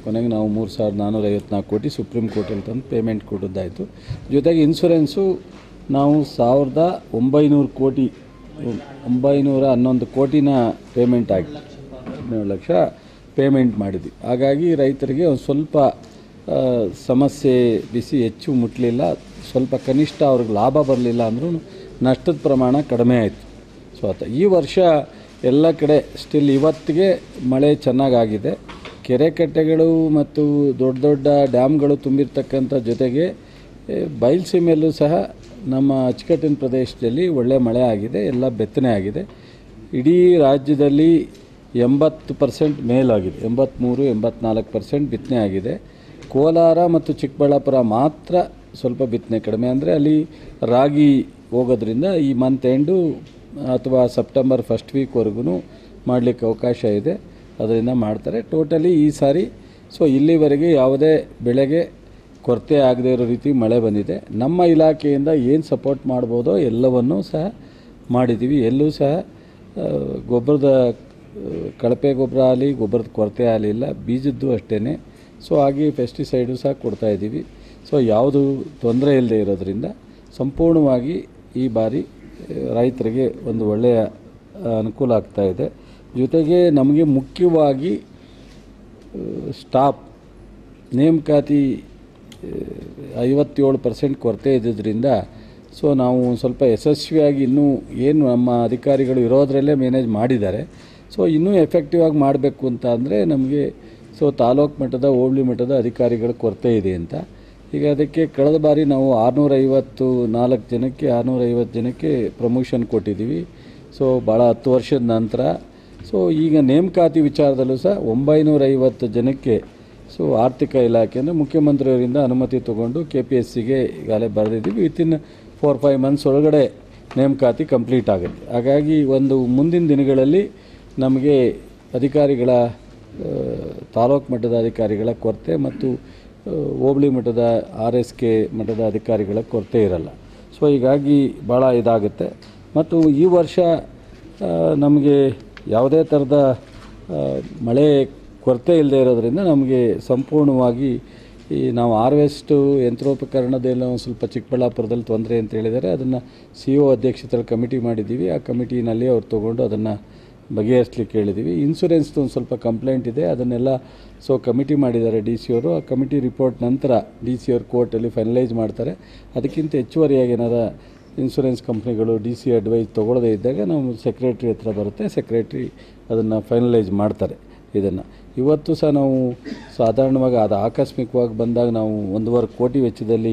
Speaker 8: ಕೊನೆಗೆ ನಾವು ಮೂರು ಸಾವಿರದ ನಾನ್ನೂರ ಐವತ್ನಾಲ್ಕು ಕೋಟಿ ಸುಪ್ರೀಂ ಕೋರ್ಟಲ್ಲಿ ತಂದು ಪೇಮೆಂಟ್ ಕೊಟ್ಟದ್ದಾಯಿತು ಜೊತೆಗೆ ಇನ್ಶೂರೆನ್ಸು ನಾವು ಸಾವಿರದ ಒಂಬೈನೂರು ಕೋಟಿ ಒಂಬೈನೂರ ಹನ್ನೊಂದು ಕೋಟಿನ ಪೇಮೆಂಟ್ ಆಗಿ ಹದಿನೇಳು ಲಕ್ಷ ಪೇಮೆಂಟ್ ಮಾಡಿದ್ವಿ ಹಾಗಾಗಿ ರೈತರಿಗೆ ಒಂದು ಸ್ವಲ್ಪ ಆ, ಸಮಸ್ಯೆ ಬಿಸಿ ಹೆಚ್ಚು ಮುಟ್ಟಲಿಲ್ಲ ಸ್ವಲ್ಪ ಕನಿಷ್ಠ ಅವ್ರಿಗೆ ಲಾಭ ಬರಲಿಲ್ಲ ಅಂದ್ರೂ ನಷ್ಟದ ಪ್ರಮಾಣ ಕಡಿಮೆ ಆಯಿತು ಸೊ ಆತ ಈ ವರ್ಷ ಎಲ್ಲ ಕಡೆ ಸ್ಟಿಲ್ ಇವತ್ತಿಗೆ ಮಳೆ ಚೆನ್ನಾಗಾಗಿದೆ ಕೆರೆ ಕಟ್ಟೆಗಳು ಮತ್ತು ದೊಡ್ಡ ದೊಡ್ಡ ಡ್ಯಾಮ್ಗಳು ತುಂಬಿರ್ತಕ್ಕಂಥ ಜೊತೆಗೆ ಏ, ಬಯಲುಸೀಮೆಯಲ್ಲೂ ಸಹ ನಮ್ಮ ಅಚ್ಚುಕಟ್ಟಿನ ಪ್ರದೇಶದಲ್ಲಿ ಒಳ್ಳೆ ಮಳೆ ಆಗಿದೆ ಎಲ್ಲ ಬೆತ್ತನೆ ಆಗಿದೆ ಇಡೀ ರಾಜ್ಯದಲ್ಲಿ ಎಂಬತ್ತು ಪರ್ಸೆಂಟ್ ಮೇಲಾಗಿದೆ ಎಂಬತ್ತ್ಮೂರು ಎಂಬತ್ನಾಲ್ಕು ಪರ್ಸೆಂಟ್ ಬಿತ್ತನೆ ಆಗಿದೆ ಕೋಲಾರ ಮತ್ತು ಚಿಕ್ಕಬಳ್ಳಾಪುರ ಮಾತ್ರ ಸ್ವಲ್ಪ ಬಿತ್ತನೆ ಕಡಿಮೆ ಅಂದರೆ ಅಲ್ಲಿ ರಾಗಿ ಹೋಗೋದ್ರಿಂದ ಈ ಮಂತ್ ಎಂಡು ಅಥವಾ ಸೆಪ್ಟೆಂಬರ್ ಫಸ್ಟ್ ವೀಕ್ವರೆಗೂ ಮಾಡಲಿಕ್ಕೆ ಅವಕಾಶ ಇದೆ ಅದರಿಂದ ಮಾಡ್ತಾರೆ ಟೋಟಲಿ ಈ ಸಾರಿ ಸೊ ಇಲ್ಲಿವರೆಗೆ ಯಾವುದೇ ಬೆಳೆಗೆ ಕೊರತೆ ಆಗದೇ ಇರೋ ರೀತಿ ಮಳೆ ಬಂದಿದೆ ನಮ್ಮ ಇಲಾಖೆಯಿಂದ ಏನು ಸಪೋರ್ಟ್ ಮಾಡ್ಬೋದೋ ಎಲ್ಲವನ್ನೂ ಸಹ ಮಾಡಿದ್ದೀವಿ ಎಲ್ಲೂ ಸಹ ಆ, ಗೊಬ್ಬರದ ಆ, ಕಳಪೆ ಗೊಬ್ಬರ ಆಗಲಿ ಗೊಬ್ಬರದ ಕೊರತೆ ಆಗಲಿಲ್ಲ ಬೀಜದ್ದು ಅಷ್ಟೇ ಸೊ ಹಾಗೆ ಪೆಸ್ಟಿಸೈಡು ಸಹ ಕೊಡ್ತಾ ಇದ್ದೀವಿ ಸೊ ಯಾವುದು ತೊಂದರೆ ಇಲ್ಲದೆ ಇರೋದ್ರಿಂದ ಸಂಪೂರ್ಣವಾಗಿ ಈ ಬಾರಿ ಆ, ರೈತರಿಗೆ ಒಂದು ಒಳ್ಳೆಯ ಆ, ಅನುಕೂಲ ಆಗ್ತಾ ಇದೆ ಜೊತೆಗೆ ನಮಗೆ ಮುಖ್ಯವಾಗಿ ಸ್ಟಾಪ್ ನೇಮಕಾತಿ ಐವತ್ತೇಳು ಪರ್ಸೆಂಟ್ ಕೊರತೆ ಇದ್ದಿದ್ದರಿಂದ ಸೊ ನಾವು ಒಂದ್ ಸ್ವಲ್ಪ ಯಶಸ್ವಿಯಾಗಿ ಇನ್ನೂ ಏನು ನಮ್ಮ ಅಧಿಕಾರಿಗಳು ಇರೋದರಲ್ಲೇ ಮ್ಯಾನೇಜ್ ಮಾಡಿದ್ದಾರೆ ಸೊ ಇನ್ನೂ ಎಫೆಕ್ಟಿವ್ ಆಗಿ ಮಾಡಬೇಕು ಅಂತ ಅಂದರೆ ನಮಗೆ ಸೊ ತಾಲೂಕು ಮಟ್ಟದ ಹೋಬಳಿ ಮಟ್ಟದ ಅಧಿಕಾರಿಗಳ ಕೊರತೆ ಇದೆ ಅಂತ ಈಗ ಅದಕ್ಕೆ ಕಳೆದ ಬಾರಿ ನಾವು ಆರುನೂರೈವತ್ತು ನಾಲ್ಕು ಜನಕ್ಕೆ ಆರುನೂರೈವತ್ತು ಜನಕ್ಕೆ ಪ್ರಮೋಷನ್ ಕೊಟ್ಟಿದ್ದೀವಿ ಸೊ ಭಾಳ ಹತ್ತು ವರ್ಷದ ನಂತರ ಸೊ ಈಗ ನೇಮಕಾತಿ ವಿಚಾರದಲ್ಲೂ ಸಹ ಒಂಬೈನೂರೈವತ್ತು ಜನಕ್ಕೆ ಸೊ ಆರ್ಥಿಕ ಇಲಾಖೆ ಅಂದರೆ ಮುಖ್ಯಮಂತ್ರಿಯವರಿಂದ ಅನುಮತಿ ತಗೊಂಡು ಕೆ ಪಿ ಎಸ್ ಸಿಗೆ ಈಗಾಗಲೇ ಬರೆದಿದ್ದೀವಿ ವಿತಿನ್ ಫೋರ್ ಫೈವ್ ಮಂತ್ಸ್ ಒಳಗಡೆ ನೇಮಕಾತಿ ಕಂಪ್ಲೀಟ್ ಆಗುತ್ತೆ ಹಾಗಾಗಿ ಒಂದು ಮುಂದಿನ ದಿನಗಳಲ್ಲಿ ನಮಗೆ ಅಧಿಕಾರಿಗಳ ಆ, ತಾಲೂಕು ಮಟ್ಟದ ಅಧಿಕಾರಿಗಳ ಕೊರತೆ ಮತ್ತು ಆ, ಹೋಬಳಿ ಮಟ್ಟದ ಆರ್ ಎಸ್ ಕೆ ಮಟ್ಟದ ಅಧಿಕಾರಿಗಳ ಕೊರತೆ ಇರಲ್ಲ ಸೊ ಹೀಗಾಗಿ ಭಾಳ ಇದಾಗುತ್ತೆ ಮತ್ತು ಈ ವರ್ಷ ಆ, ನಮಗೆ ಯಾವುದೇ ಥರದ ಆ, ಮಳೆ ಕೊರತೆ ಇಲ್ಲದೆ ಇರೋದ್ರಿಂದ ನಮಗೆ ಸಂಪೂರ್ಣವಾಗಿ ಈ ನಾವು ಹಾರ್ವೆಸ್ಟು ಯಂತ್ರೋಪಕರಣದೆಲ್ಲ ಒಂದು ಸ್ವಲ್ಪ ಚಿಕ್ಕಬಳ್ಳಾಪುರದಲ್ಲಿ ತೊಂದರೆ ಅಂತ ಹೇಳಿದ್ದಾರೆ ಅದನ್ನು ಸಿ ಒ ಅಧ್ಯಕ್ಷತೆಯಲ್ಲಿ ಕಮಿಟಿ ಮಾಡಿದ್ದೀವಿ ಆ ಕಮಿಟಿನಲ್ಲಿ ಅವ್ರು ತೊಗೊಂಡು ಅದನ್ನು ಬಗೆಹರಿಸ್ಲಿಕ್ಕೆ ಹೇಳಿದ್ದೀವಿ ಇನ್ಸೂರೆನ್ಸ್ದು ಒಂದು ಸ್ವಲ್ಪ ಕಂಪ್ಲೇಂಟ್ ಇದೆ ಅದನ್ನೆಲ್ಲ ಸೊ ಕಮಿಟಿ ಮಾಡಿದ್ದಾರೆ ಡಿ ಸಿ ಅವರು ಆ ಕಮಿಟಿ ರಿಪೋರ್ಟ್ ನಂತರ ಡಿ ಸಿ ಅವ್ರ ಕೋರ್ಟಲ್ಲಿ ಫೈನಲೈಸ್ ಮಾಡ್ತಾರೆ ಅದಕ್ಕಿಂತ ಹೆಚ್ಚುವರಿಯಾಗಿ ಏನಾರ ಇನ್ಸೂರೆನ್ಸ್ ಕಂಪ್ನಿಗಳು ಡಿ ಸಿ ಅಡ್ವೈಸ್ ತೊಗೊಳ್ಳದೇ ಇದ್ದಾಗ ನಾವು ಸೆಕ್ರೆಟ್ರಿ ಹತ್ರ ಬರುತ್ತೆ ಸೆಕ್ರೆಟ್ರಿ ಅದನ್ನು ಫೈನಲೈಸ್ ಮಾಡ್ತಾರೆ ಇದನ್ನು ಇವತ್ತು ಸಹ ನಾವು ಸಾಧಾರಣವಾಗಿ ಅದು ಆಕಸ್ಮಿಕವಾಗಿ ಬಂದಾಗ ನಾವು ಒಂದೂವರೆ ಕೋಟಿ ವೆಚ್ಚದಲ್ಲಿ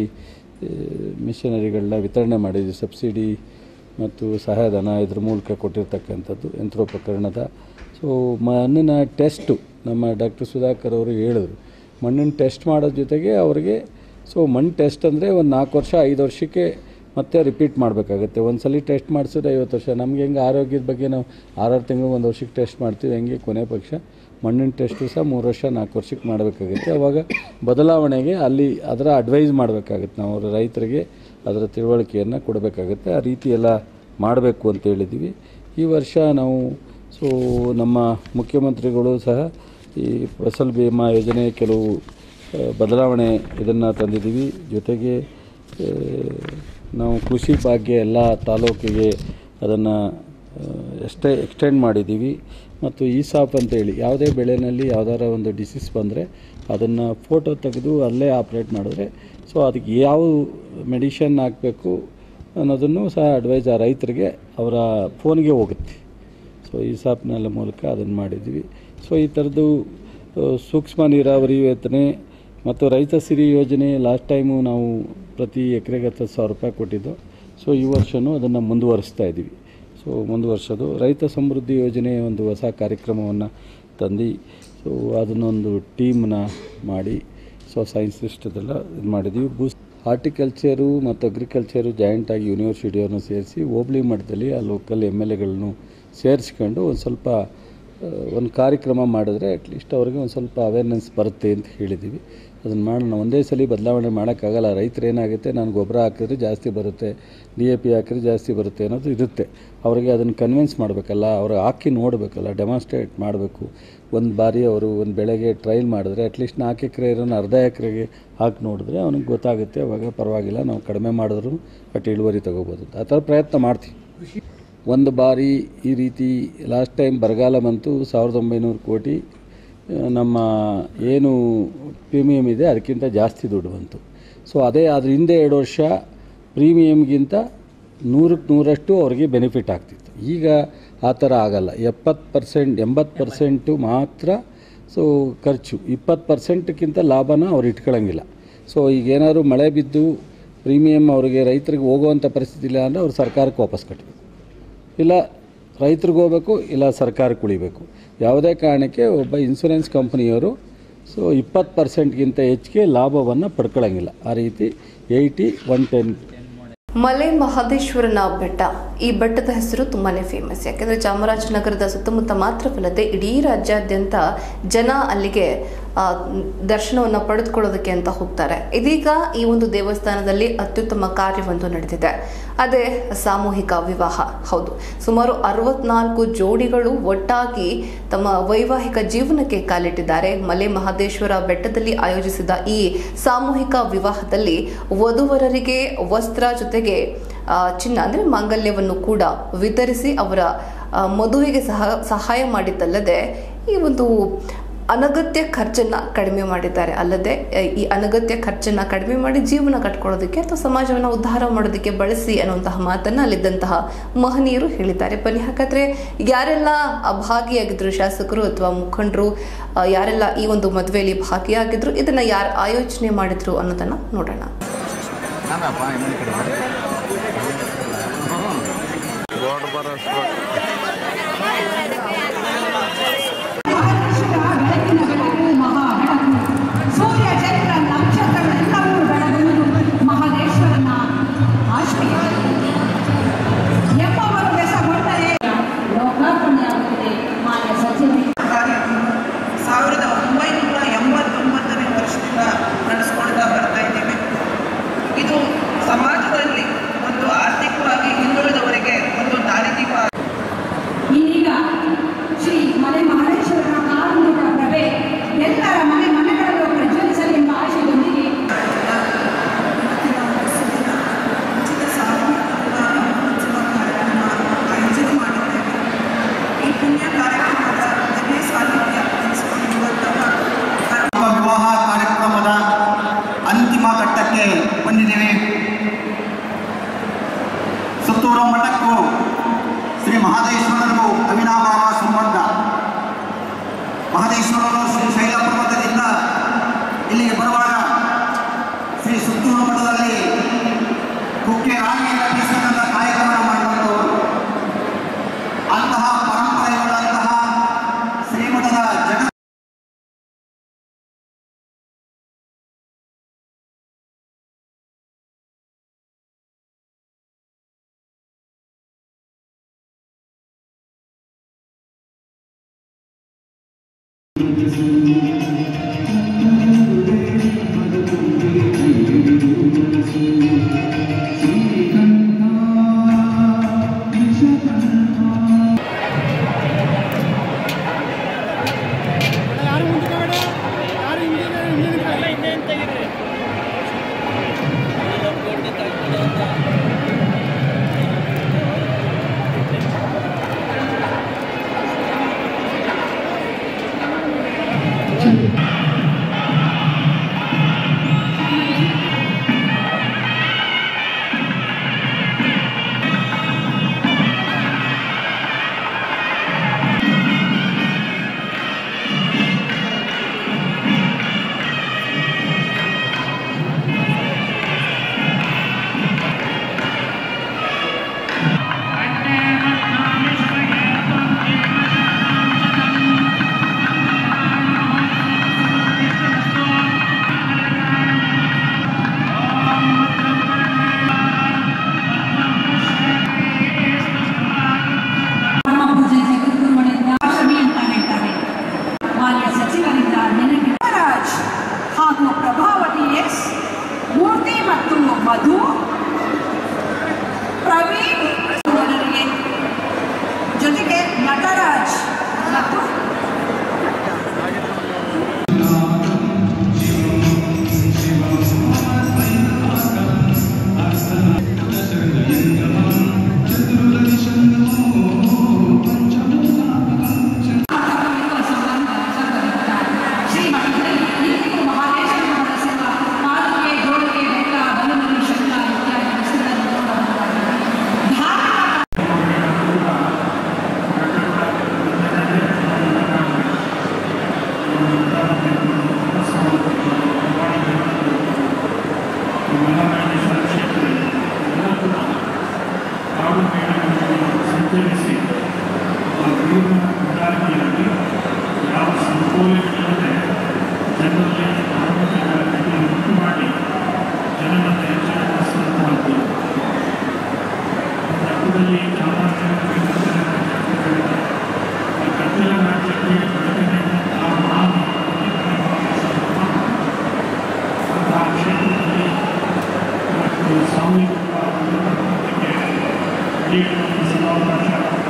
Speaker 8: ಮಿಷನರಿಗಳನ್ನ ವಿತರಣೆ ಮಾಡಿದ್ವಿ ಸಬ್ಸಿಡಿ ಮತ್ತು ಸಹಾಯಧನ ಇದ್ರ ಮೂಲಕ ಕೊಟ್ಟಿರ್ತಕ್ಕಂಥದ್ದು ಯಂತ್ರೋಪಕರಣದ ಸೊ ಮಣ್ಣಿನ ಟೆಸ್ಟು ನಮ್ಮ ಡಾಕ್ಟರ್ ಸುಧಾಕರ್ ಅವರು ಹೇಳಿದ್ರು ಮಣ್ಣಿನ ಟೆಸ್ಟ್ ಮಾಡೋದ್ರ ಜೊತೆಗೆ ಅವರಿಗೆ ಸೊ ಮಣ್ಣು ಟೆಸ್ಟ್ ಅಂದರೆ ಒಂದು ನಾಲ್ಕು ವರ್ಷ ಐದು ವರ್ಷಕ್ಕೆ ಮತ್ತೆ ರಿಪೀಟ್ ಮಾಡಬೇಕಾಗುತ್ತೆ ಒಂದು ಸಲ ಟೆಸ್ಟ್ ಮಾಡಿಸಿದ್ರೆ ಐವತ್ತು ವರ್ಷ ನಮ್ಗೆ ಹೆಂಗೆ ಆರೋಗ್ಯದ ಬಗ್ಗೆ ನಾವು ಆರಾರು ತಿಂಗಳು ಒಂದು ವರ್ಷಕ್ಕೆ ಟೆಸ್ಟ್ ಮಾಡ್ತೀವಿ ಹೆಂಗೆ ಕೊನೆ ಪಕ್ಷ ಮಣ್ಣಿನ ಟೆಸ್ಟು ಸಹ ಮೂರು ವರ್ಷ ನಾಲ್ಕು ವರ್ಷಕ್ಕೆ ಮಾಡಬೇಕಾಗುತ್ತೆ ಅವಾಗ ಬದಲಾವಣೆಗೆ ಅಲ್ಲಿ ಅದರ ಅಡ್ವೈಸ್ ಮಾಡಬೇಕಾಗುತ್ತೆ ನಾವು ಅವ್ರ ರೈತರಿಗೆ ಅದರ ತಿಳುವಳಿಕೆಯನ್ನು ಕೊಡಬೇಕಾಗುತ್ತೆ ಆ ರೀತಿ ಎಲ್ಲ ಮಾಡಬೇಕು ಅಂತ ಹೇಳಿದ್ದೀವಿ ಈ ವರ್ಷ ನಾವು ಸೊ ನಮ್ಮ ಮುಖ್ಯಮಂತ್ರಿಗಳು ಸಹ ಈ ಫಸಲ್ ಬಿಮಾ ಯೋಜನೆ ಕೆಲವು ಆ, ಬದಲಾವಣೆ ಇದನ್ನು ತಂದಿದ್ದೀವಿ ಜೊತೆಗೆ ಆ, ನಾವು ಕೃಷಿ ಭಾಗ್ಯ ಎಲ್ಲ ತಾಲೂಕಿಗೆ ಅದನ್ನು ಎಷ್ಟೇ ಎಕ್ಸ್ಟೆಂಡ್ ಮಾಡಿದ್ದೀವಿ ಮತ್ತು ಈ ಸಾಪ್ ಅಂತೇಳಿ ಯಾವುದೇ ಬೆಳೆಯಲ್ಲಿ ಯಾವ್ದಾರ ಒಂದು ಡಿಸೀಸ್ ಬಂದರೆ ಅದನ್ನು ಫೋಟೋ ತೆಗೆದು ಅಲ್ಲೇ ಆಪ್ರೇಟ್ ಮಾಡಿದ್ರೆ ಸೊ ಅದಕ್ಕೆ ಯಾವ ಮೆಡಿಷನ್ ಹಾಕಬೇಕು ಅನ್ನೋದನ್ನು ಸಹ ಅಡ್ವೈಸ್ ಆ ರೈತರಿಗೆ ಅವರ ಫೋನ್ಗೆ ಹೋಗುತ್ತೆ ಸೊ ಈ ಸಾಪ್ನೆಲ್ಲ ಮೂಲಕ ಅದನ್ನು ಮಾಡಿದ್ವಿ ಸೊ ಈ ಥರದ್ದು ಆ, ಸೂಕ್ಷ್ಮ ನೀರಾವರಿ ಯೋಜನೆ ಮತ್ತು ರೈತ ಸಿರಿ ಯೋಜನೆ ಲಾಸ್ಟ್ ಟೈಮು ನಾವು ಪ್ರತಿ ಎಕರೆಗೆ ಹತ್ತು ಸಾವಿರ ರೂಪಾಯಿ ಕೊಟ್ಟಿದ್ದು ಸೊ ಈ ವರ್ಷವೂ ಅದನ್ನು ಮುಂದುವರಿಸ್ತಾ ಇದ್ದೀವಿ ಸೊ ಮುಂದುವರ್ಸೋದು ರೈತ ಸಮೃದ್ಧಿ ಯೋಜನೆ ಒಂದು ಹೊಸ ಕಾರ್ಯಕ್ರಮವನ್ನು ತಂದು ಸೊ ಅದನ್ನೊಂದು ಟೀಮ್ನ ಮಾಡಿ ಸೊ ಸೈನ್ಸ್ ಸಿಸ್ಟದೆಲ್ಲ ಇದು ಮಾಡಿದ್ದೀವಿ ಬೂಸ್ ಹಾರ್ಟಿಕಲ್ಚರು ಮತ್ತು ಅಗ್ರಿಕಲ್ಚರು ಜಾಯಿಂಟಾಗಿ ಯೂನಿವರ್ಸಿಟಿಯವ್ರನ್ನ ಸೇರಿಸಿ ಹೋಬಳಿ ಮಟ್ಟದಲ್ಲಿ ಆ ಲೋಕಲ್ ಎಮ್ ಎಲ್ ಎಗಳನ್ನು ಸೇರಿಸ್ಕೊಂಡು ಒಂದು ಸ್ವಲ್ಪ ಆ, ಒಂದು ಕಾರ್ಯಕ್ರಮ ಮಾಡಿದ್ರೆ ಅಟ್ಲೀಸ್ಟ್ ಅವ್ರಿಗೆ ಒಂದು ಸ್ವಲ್ಪ ಅವೇರ್ನೆಸ್ ಬರುತ್ತೆ ಅಂತ ಹೇಳಿದ್ದೀವಿ ಅದನ್ನು ಮಾಡೋಣ ಒಂದೇ ಸಲ ಬದಲಾವಣೆ ಮಾಡೋಕ್ಕಾಗಲ್ಲ ರೈತರು ಏನಾಗುತ್ತೆ ನಾನು ಗೊಬ್ಬರ ಹಾಕಿದ್ರೆ ಜಾಸ್ತಿ ಬರುತ್ತೆ ಡಿ ಎ ಪಿ ಹಾಕಿದ್ರೆ ಜಾಸ್ತಿ ಬರುತ್ತೆ ಅನ್ನೋದು ಇರುತ್ತೆ ಅವರಿಗೆ ಅದನ್ನು ಕನ್ವಿನ್ಸ್ ಮಾಡಬೇಕಲ್ಲ ಅವ್ರು ಹಾಕಿ ನೋಡಬೇಕಲ್ಲ ಡೆಮಾನ್ಸ್ಟ್ರೇಟ್ ಮಾಡಬೇಕು ಒಂದು ಬಾರಿ ಅವರು ಒಂದು ಬೆಳೆಗೆ ಟ್ರೈಲ್ ಮಾಡಿದ್ರೆ ಅಟ್ಲೀಸ್ಟ್ ನಾಲ್ಕು ಎಕರೆ ಇರೋನು ಅರ್ಧ ಎಕರೆಗೆ ಹಾಕಿ ನೋಡಿದ್ರೆ ಅವ್ನಿಗೆ ಗೊತ್ತಾಗುತ್ತೆ ಅವಾಗ ಪರವಾಗಿಲ್ಲ ನಾವು ಕಡಿಮೆ ಮಾಡಿದ್ರು ಅಟ್ ಇಳುವರಿ ತೊಗೋಬೋದು ಆ ಥರ ಪ್ರಯತ್ನ ಮಾಡ್ತೀವಿ ಒಂದು ಬಾರಿ ಈ ರೀತಿ ಲಾಸ್ಟ್ ಟೈಮ್ ಬರಗಾಲ ಬಂತು ಸಾವಿರದ ಒಂಬೈನೂರು ಕೋಟಿ ಆ, ನಮ್ಮ ಏನು ಪ್ರೀಮಿಯಮ್ ಇದೆ ಅದಕ್ಕಿಂತ ಜಾಸ್ತಿ ದುಡ್ಡು ಬಂತು ಸೊ ಅದೇ ಅದ್ರ ಹಿಂದೆ ಎರಡು ವರ್ಷ ಪ್ರೀಮಿಯಮ್ಗಿಂತ ನೂರಕ್ಕೆ ನೂರಷ್ಟು ಅವ್ರಿಗೆ ಬೆನಿಫಿಟ್ ಆಗ್ತಿತ್ತು ಈಗ ಆ ಥರ ಆಗಲ್ಲ ಎಪ್ಪತ್ತು ಪರ್ಸೆಂಟ್ ಎಂಬತ್ತು ಪರ್ಸೆಂಟು ಮಾತ್ರ ಸೊ ಖರ್ಚು ಇಪ್ಪತ್ತು ಪರ್ಸೆಂಟ್ಗಿಂತ ಲಾಭನ ಅವ್ರು ಇಟ್ಕೊಳ್ಳೋಂಗಿಲ್ಲ ಸೊ ಈಗ ಏನಾದ್ರು ಮಳೆ ಬಿದ್ದು ಪ್ರೀಮಿಯಮ್ ಅವರಿಗೆ ರೈತರಿಗೆ ಹೋಗುವಂಥ ಪರಿಸ್ಥಿತಿ ಇಲ್ಲ ಅಂದರೆ ಅವ್ರು ಸರ್ಕಾರಕ್ಕೆ ವಾಪಸ್ ಕಟ್ಟಬೇಕು ಇಲ್ಲ ರೈತರಿಗೆ ಹೋಗ್ಬೇಕು ಇಲ್ಲ ಸರ್ಕಾರಕ್ಕೆ ಉಳಿಬೇಕು ಯಾವುದೇ ಕಾರಣಕ್ಕೆ ಒಬ್ಬ ಇನ್ಸೂರೆನ್ಸ್ ಕಂಪ್ನಿಯವರು ಸೊ ಇಪ್ಪತ್ತು ಪರ್ಸೆಂಟ್ಗಿಂತ ಹೆಚ್ಚಿಗೆ ಲಾಭವನ್ನು ಪಡ್ಕೊಳ್ಳೋಂಗಿಲ್ಲ ಆ ರೀತಿ ಏಯ್ಟಿ ಒನ್ ಟೆನ್
Speaker 1: ಮಲೆ ಮಹದೇಶ್ವರನ ಬೆಟ್ಟ ಈ ಬೆಟ್ಟದ ಹೆಸರು ತುಂಬಾನೇ ಫೇಮಸ್ ಯಾಕೆಂದ್ರೆ ಚಾಮರಾಜನಗರದ ಸುತ್ತಮುತ್ತ ಮಾತ್ರವಲ್ಲದೆ ಇಡೀ ರಾಜ್ಯಾದ್ಯಂತ ಜನ ಅಲ್ಲಿಗೆ ಆ, ದರ್ಶನವನ್ನ ಪಡೆದುಕೊಳ್ಳೋದಕ್ಕೆ ಅಂತ ಹೋಗ್ತಾರೆ ಇದೀಗ ಈ ಒಂದು ದೇವಸ್ಥಾನದಲ್ಲಿ ಅತ್ಯುತ್ತಮ ಕಾರ್ಯವೊಂದು ನಡೆದಿದೆ ಅದೇ ಸಾಮೂಹಿಕ ವಿವಾಹ ಹೌದು ಸುಮಾರು ಅರವತ್ನಾಲ್ಕು ಜೋಡಿಗಳು ಒಟ್ಟಾಗಿ ತಮ್ಮ ವೈವಾಹಿಕ ಜೀವನಕ್ಕೆ ಕಾಲಿಟ್ಟಿದ್ದಾರೆ ಮಲೆ ಮಹದೇಶ್ವರ ಬೆಟ್ಟದಲ್ಲಿ ಆಯೋಜಿಸಿದ ಈ ಸಾಮೂಹಿಕ ವಿವಾಹದಲ್ಲಿ ವಧುವರರಿಗೆ ವಸ್ತ್ರ ಜೊತೆಗೆ ಆ, ಚಿನ್ನ ಅಂದರೆ ಮಾಂಗಲ್ಯವನ್ನು ಕೂಡ ವಿತರಿಸಿ ಅವರ ಆ, ಮದುವೆಗೆ ಸಹ ಸಹಾಯ ಮಾಡಿದ್ದಲ್ಲದೆ ಈ ಒಂದು ಅನಗತ್ಯ ಖರ್ಚನ್ನ ಕಡಿಮೆ ಮಾಡಿದ್ದಾರೆ ಅಲ್ಲದೆ ಆ, ಈ ಅನಗತ್ಯ ಖರ್ಚನ್ನ ಕಡಿಮೆ ಮಾಡಿ ಜೀವನ ಕಟ್ಕೊಳ್ಳೋದಕ್ಕೆ ಅಥವಾ ಸಮಾಜವನ್ನು ಉದ್ಧಾರ ಮಾಡೋದಕ್ಕೆ ಬಳಸಿ ಅನ್ನುವಂತಹ ಮಾತನ್ನ ಅಲ್ಲಿದ್ದಂತಹ ಮಹನೀಯರು ಹೇಳಿದ್ದಾರೆ ಬನ್ನಿ ಹಾಗಾದ್ರೆ ಯಾರೆಲ್ಲ ಆ ಭಾಗಿಯಾಗಿದ್ರು ಶಾಸಕರು ಅಥವಾ ಮುಖಂಡರು ಆ, ಯಾರೆಲ್ಲ ಈ ಒಂದು ಮದುವೆಯಲ್ಲಿ ಭಾಗಿಯಾಗಿದ್ರು ಇದನ್ನ ಯಾರು ಆಯೋಜನೆ ಮಾಡಿದ್ರು ಅನ್ನೋದನ್ನ ನೋಡೋಣ
Speaker 15: ಸೂರ್ಯ ಚಂದ್ರ ನಕ್ಷತ್ರಗಳೆಲ್ಲವೂ ಬೆಳಗುವುದು ಮಹದೇಶ್ವರನ ಆಶ್ರಯ ಎಂಬವರು ಬೆಸಗೊಂಡರೆ ಲೋಕಾರ್ಪಣೆಯಾಗುತ್ತದೆ ಮಾನ್ಯ ಸಚಿವರೇ
Speaker 16: ಸಾವಿರದ ಒಂಬೈನೂರ ಎಂಬತ್ತೊಂಬತ್ತನೇ ವರ್ಷದಿಂದ ನಡೆಸ್ಕೊಳ್ತಾ ಬರ್ತಾ ಇದ್ದೇವೆ ಇದು ಸಮಾಜದಲ್ಲಿ ಒಂದು ಆರ್ಥಿಕವಾಗಿ ಹಿಂದುಳಿದವರಿಗೆ ಒಂದು ದಾರಿದೀಪ
Speaker 15: ಇದೀಗ ಶ್ರೀ ಮಲೆ ಮಹದೇಶ್ವರನ ಕಾರುಣ್ಯದ ಪ್ರಭೆ ಎಲ್ಲರ ಮನೆ ಮನೆಗಳಲ್ಲೂ ಪ್ರಜ್ವಲಿಸಲಿ ಎಂಬ ಆಶಯದೊಂದಿಗೆ
Speaker 16: ಆಯೋಜನೆ ಮಾಡಿದ್ದೇವೆ ಈ ಪುಣ್ಯ ಕಾರ್ಯಕ್ರಮದ ದಿವ್ಯ ಸಾನ್ನಿಧ್ಯ ಅನಿಸಿಕೊಂಡಿರುವಂತಹ
Speaker 17: ವಿವಾಹ ಕಾರ್ಯಕ್ರಮದ ಅಂತಿಮ ಘಟ್ಟಕ್ಕೆ ಬಂದಿದ್ದೇವೆ ಸುತ್ತೂರು ಮಠಕ್ಕೂ ಶ್ರೀ ಮಹದೇಶ್ವರರಿಗೂ ಅವಿನಾಭಾವ ಸಂಬಂಧ ಮಹದೇಶ್ವರರು ಶ್ರೀ ಶೈಲ ಪರ್ವತದಿಂದ ಇಲ್ಲಿಗೆ ಬರುವಾಗ ಶ್ರೀ ಸುತ್ತೂರು ಮಠದಲ್ಲಿ ಕುಕ್ಕೆ ರಾಣಿಯ ಬೀಸದಂತ ಕಾರ್ಯಕ್ರಮ ಮಾಡಿರುವಂಥವರು ಅಂತಹ ಪರಂಪರೆಯುಳ್ಳಂತಹ ಶ್ರೀಮಠದ ಜಗ
Speaker 15: ಿ ಮತ್ತು ಮಧು ಪ್ರವೀಣ್ ಅವರಿಗೆ ಜೊತೆಗೆ ನಟರಾಜ್ ಮತ್ತು
Speaker 7: ಸಂಚರಿಸಿ ಆ ನೀರಿನ ಉಂಟಾಗಿಯಾಗಿ ಯಾವ ಸಂಕೋಲೆಗಳಿಲ್ಲದೆ ಜನರಲ್ಲಿ ಆರೋಗ್ಯವನ್ನು ಉಂಟು ಮಾಡಿ ಜನರನ್ನು ಎಚ್ಚರಗೊಳಿಸುವಂತಹದ್ದು ರಕ್ತದಲ್ಲಿ ಚಾಮರಾಜನಗರ ಈ ಕತ್ತಲ ರಾಜ್ಯಕ್ಕೆ ಬೆಳಕಿನ ಆ ಮಹಾನ್ ಅಂತಹ ಕ್ಷೇತ್ರದಲ್ಲಿ ಇವತ್ತು ಸಾಮೂಹಿಕ ಅದಕ್ಕೆ ನೀಡುವಂಥ ಸದಾವಕಾಶ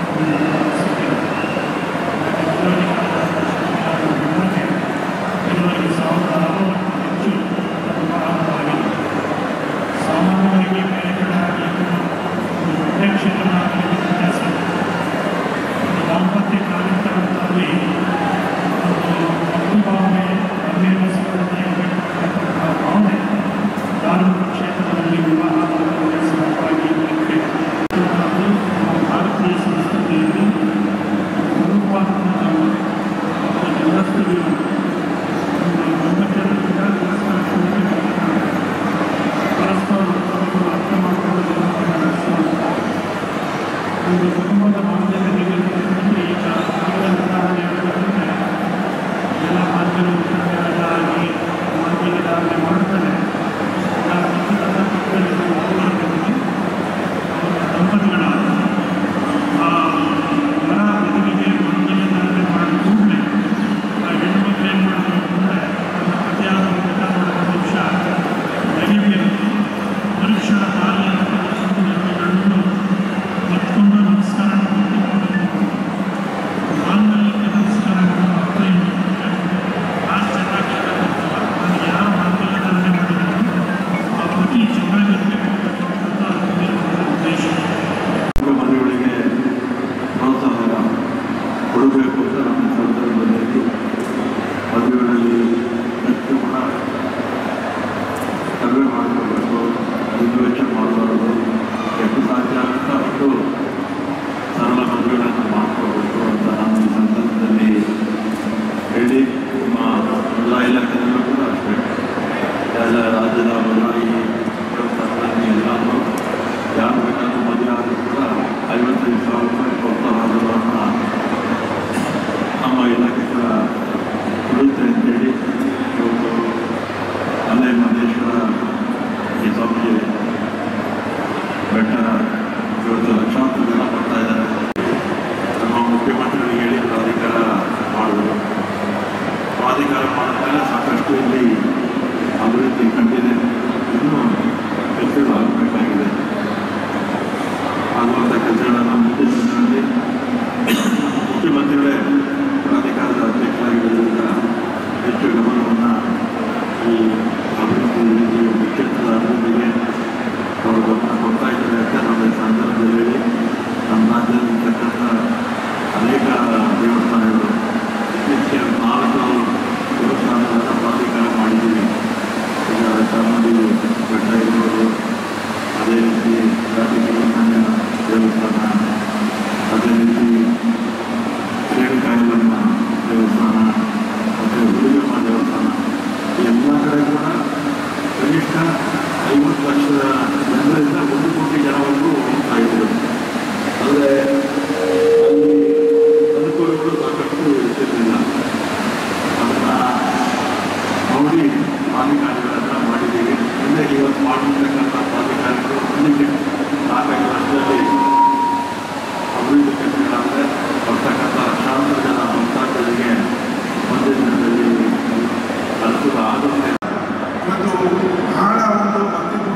Speaker 7: ಇದುವರೆಗೆ ಸಾವಿರದ ಅರವತ್ತು ಹೆಚ್ಚು ಪ್ರಾರಂಭವಾಗಿದೆ ಸಾಮಾನ್ಯವಾಗಿ ಬೇರೆ ಕಡೆ ಆಗಲಿ ಒಂದೇ ಕ್ಷೇತ್ರ ಆಗಲಿ ವ್ಯತ್ಯಾಸ ದಾಂಪತ್ಯ ಕಾರ್ಯಕ್ರಮದಲ್ಲಿ ಒಂದು ಭಕ್ತಿ ಭಾವನೆ ಅಭಿವಹಿಸಿಕೊಳ್ಳದೆ ಭಾವನೆ ಧಾರ್ಮಿಕ ಕ್ಷೇತ್ರದಲ್ಲಿ ವಿವಾಹ ಸಲುವಾಗಿ ಇರುತ್ತೆ. ಅದು ನಮ್ಮ ಭಾರತೀಯ ಸಂಸ್ಕೃತಿಯಲ್ಲಿ ಪ್ರಮುಖವಾದಂತಹ ಒಂದು ವ್ಯವಸ್ಥೆಗಳು ಒಂದು ಬ್ರಹ್ಮಚರ್ಯದಿಂದ ಪರಸ್ಪರ ಒಬ್ಬರನ್ನು ಅರ್ಥ ಮಾಡಿಕೊಳ್ಳುವುದನ್ನು ನಡೆಸುವಂತಹ ಒಂದು ಕುಟುಂಬದ ಬಾಂಧವ್ಯಗಳಿಗೆ ಈಗ ಈಗ ಉದಾಹರಣೆ ಹೇಳಬೇಕಂದ್ರೆ ಎಲ್ಲ ಮಾಧ್ಯಮ ವಿಚಾರಗಳಾಗಿ ಮಾಧ್ಯಮದಾರನೆ ಮಾಡ್ತಾರೆ ನಾವು ಪಕ್ಕದ ಪಕ್ಕದಲ್ಲಿ ಹೋರಾಟದಲ್ಲಿ ದಂಪತಿಗಳಾದ ಆ ವರ ವಧುವಿಗೆ ಮಂಗಲಧಾರಣೆ ಮಾಡಿದ ಕೂಡಲೇ ಆ ಹೆಣ್ಮಕ್ಳು ಏನು ಮಾಡಬೇಕು ಅಂದರೆ ತನ್ನ ಪತಿಯಾದ ಊಟ ಮಾಡುವ ನಿಮಿಷ ನೆಗೆಬೇಕು ಪರೀಕ್ಷಣ ಕಾರ್ಯ ಗಂಡು ಮತ್ತೊಂದು ನಮಸ್ಕಾರ ಮಾಂಗಲ್ಯಕ್ಕೆ ನಮಸ್ಕಾರ ಮಾಡುವ ಅರ್ಥ ಏನು ನಾನು ಚೆನ್ನಾಗಿರಬೇಕು ನಾನು ಯಾರು ಮಾಂಗಲ್ಯಧಾರಣೆ ಮಾಡಿದ್ರು ಆ ಪತಿ ಚೆನ್ನಾಗಿರಬೇಕು ಅಂತ ಉದ್ದೇಶ
Speaker 18: ಮದುವೆಗಳಿಗೆ ಪ್ರೋತ್ಸಾಹ ಕೊಡಬೇಕು ಅಂತ ನಮ್ಮ ಸಂದರ್ಭದಲ್ಲಿ ಮದುವೆಗಳಲ್ಲಿ ಹೆಚ್ಚು ಹಣ ಕಡಿಮೆ ಮಾಡಿಕೊಳ್ಬೇಕು ಇದು ವೆಚ್ಚ ಮಾಡಬಾರ್ದು ಎಷ್ಟು ಸಾಧ್ಯ ಆಗುತ್ತೋ ಅಷ್ಟು ಸರಳ ಮದುವೆಗಳನ್ನು ಮಾಡಿಕೊಳ್ಬೇಕು ಅಂತ ನಾನು ಈ ಸಂದರ್ಭದಲ್ಲಿ ಹೇಳಿ ನಮ್ಮ ಎಲ್ಲ ಇಲಾಖೆಯಲ್ಲೂ ಕೂಡ ಅಷ್ಟೇ ಎಲ್ಲ ರಾಜ್ಯದ ಬದಲಾಗಿ ತಂತ್ರಜ್ಞಾನ ಎಲ್ಲರೂ ಯಾರು ಬೇಕಾದ್ರೂ ಮದುವೆ ಆದರೂ ಕೂಡ ಐವತ್ತೈದು ಸಾವಿರ ರೂಪಾಯಿ ಪ್ರೋತ್ಸಾಹವನ್ನು ನಮ್ಮ ಇಲಾಖೆ ಕೂಡ ಕೊಡುತ್ತೆ ಅಂತೇಳಿ ಇವತ್ತು ಅಲ್ಲೇ ಮಹದೇಶ್ವರ ಈ ಸ್ವಾಮಿ ಬೆಟ್ಟ ಇವತ್ತು ಲಕ್ಷಾಂತರ ಜನ ಬರ್ತಾ ಇದ್ದಾರೆ ನಮ್ಮ ಮುಖ್ಯಮಂತ್ರಿಗಳಿಗೆ ಹೇಳಿ ಪ್ರಾಧಿಕಾರ ಮಾಡಿದ್ರು ಪ್ರಾಧಿಕಾರ ಮಾಡಿದ್ಮೇಲೆ ಸಾಕಷ್ಟು ಇಲ್ಲಿ ಅಭಿವೃದ್ಧಿ ಕಂಡಿದೆ ಇನ್ನೂ ಕೆಲಸಗಳು ಆಗಬೇಕಾಗಿದೆ ಆಗುವಂಥ ಕೆಲಸಗಳನ್ನು ಮುಂದಿನ ದಿನಗಳಲ್ಲಿ ಮುಖ್ಯಮಂತ್ರಿಗಳೇ ಪ್ರಾಧಿಕಾರದ ಅಧ್ಯಕ್ಷರಾಗಿರೋದ್ರಿಂದ ಹೆಚ್ಚು ಗಮನವನ್ನು ಈ ಅಭಿವೃದ್ಧಿ ಈ ಕ್ಷೇತ್ರದ ಅಭಿವೃದ್ಧಿಗೆ ಅವರು ಗಮನ ಕೊಡ್ತಾ ಇದ್ದಾರೆ ಅಂತ ನಮ್ಮ ಈ ಸಂದರ್ಭದಲ್ಲಿ ಹೇಳಿ ನಮ್ಮ ರಾಜ್ಯದಲ್ಲಿರ್ತಕ್ಕಂಥ ಅನೇಕ ದೇವಸ್ಥಾನಗಳು ಇತ್ತೀಚೆಗೆ ನಾಲ್ಕು ದೇವಸ್ಥಾನಗಳನ್ನು ಪ್ರಾಧಿಕಾರ ಮಾಡಿದ್ದೀವಿ ಈಗ ಚಾಮುಂಡಿ ಬೆಟ್ಟ ಇರ್ಬೋದು ಅದೇ ರೀತಿ ರಾಜಕೀಯ ದೇವಸ್ಥಾನ ಅದೇ ರೀತಿ ರೇಣುಕಾಯಲಮ್ಮ ದೇವಸ್ಥಾನ ಮತ್ತು ಹುಡುಗಮ್ಮ ದೇವಸ್ಥಾನ ಈ ಎಲ್ಲ ಕಡೆ ಕೂಡ ಕನಿಷ್ಠ ಐವತ್ತು ಲಕ್ಷದ ಜನರಿಂದ ಒಂದು ಕೋಟಿ ಜನವರೆಗೂ ಹೋಗ್ತಾ ಇದ್ರು ಆದರೆ ಅಲ್ಲಿ ಅನುಕೂಲಗಳು ಸಾಕಷ್ಟು ಇರ್ತಿರಲಿಲ್ಲ ಅದನ್ನು ನೋಡಿ ಪ್ರಾಧಿಕಾರಿಗಳನ್ನು ಮಾಡಿದ್ದೀವಿ ಮುಂದೆ ಇವತ್ತು ಮಾಡಿರ್ತಕ್ಕಂಥ ಪ್ರಾಧಿಕಾರಿಗಳು ಮುಂದಕ್ಕೆ ನಾಲ್ಕೈದು ವರ್ಷದಲ್ಲಿ ಅಭಿವೃದ್ಧಿ ಕೆಲಸಗಳಾದರೆ ಬರ್ತಕ್ಕಂಥ ಲಕ್ಷಾಂತರ ಜನ ಭಕ್ತಾದಿಗಳಿಗೆ ಮುಂದಿನ ದಿನದಲ್ಲಿ ಅನುಕೂಲ ಆಗುತ್ತೆ
Speaker 19: ಇವತ್ತು ಬಹಳ ಒಂದು ಅತ್ಯುತ್ತಮ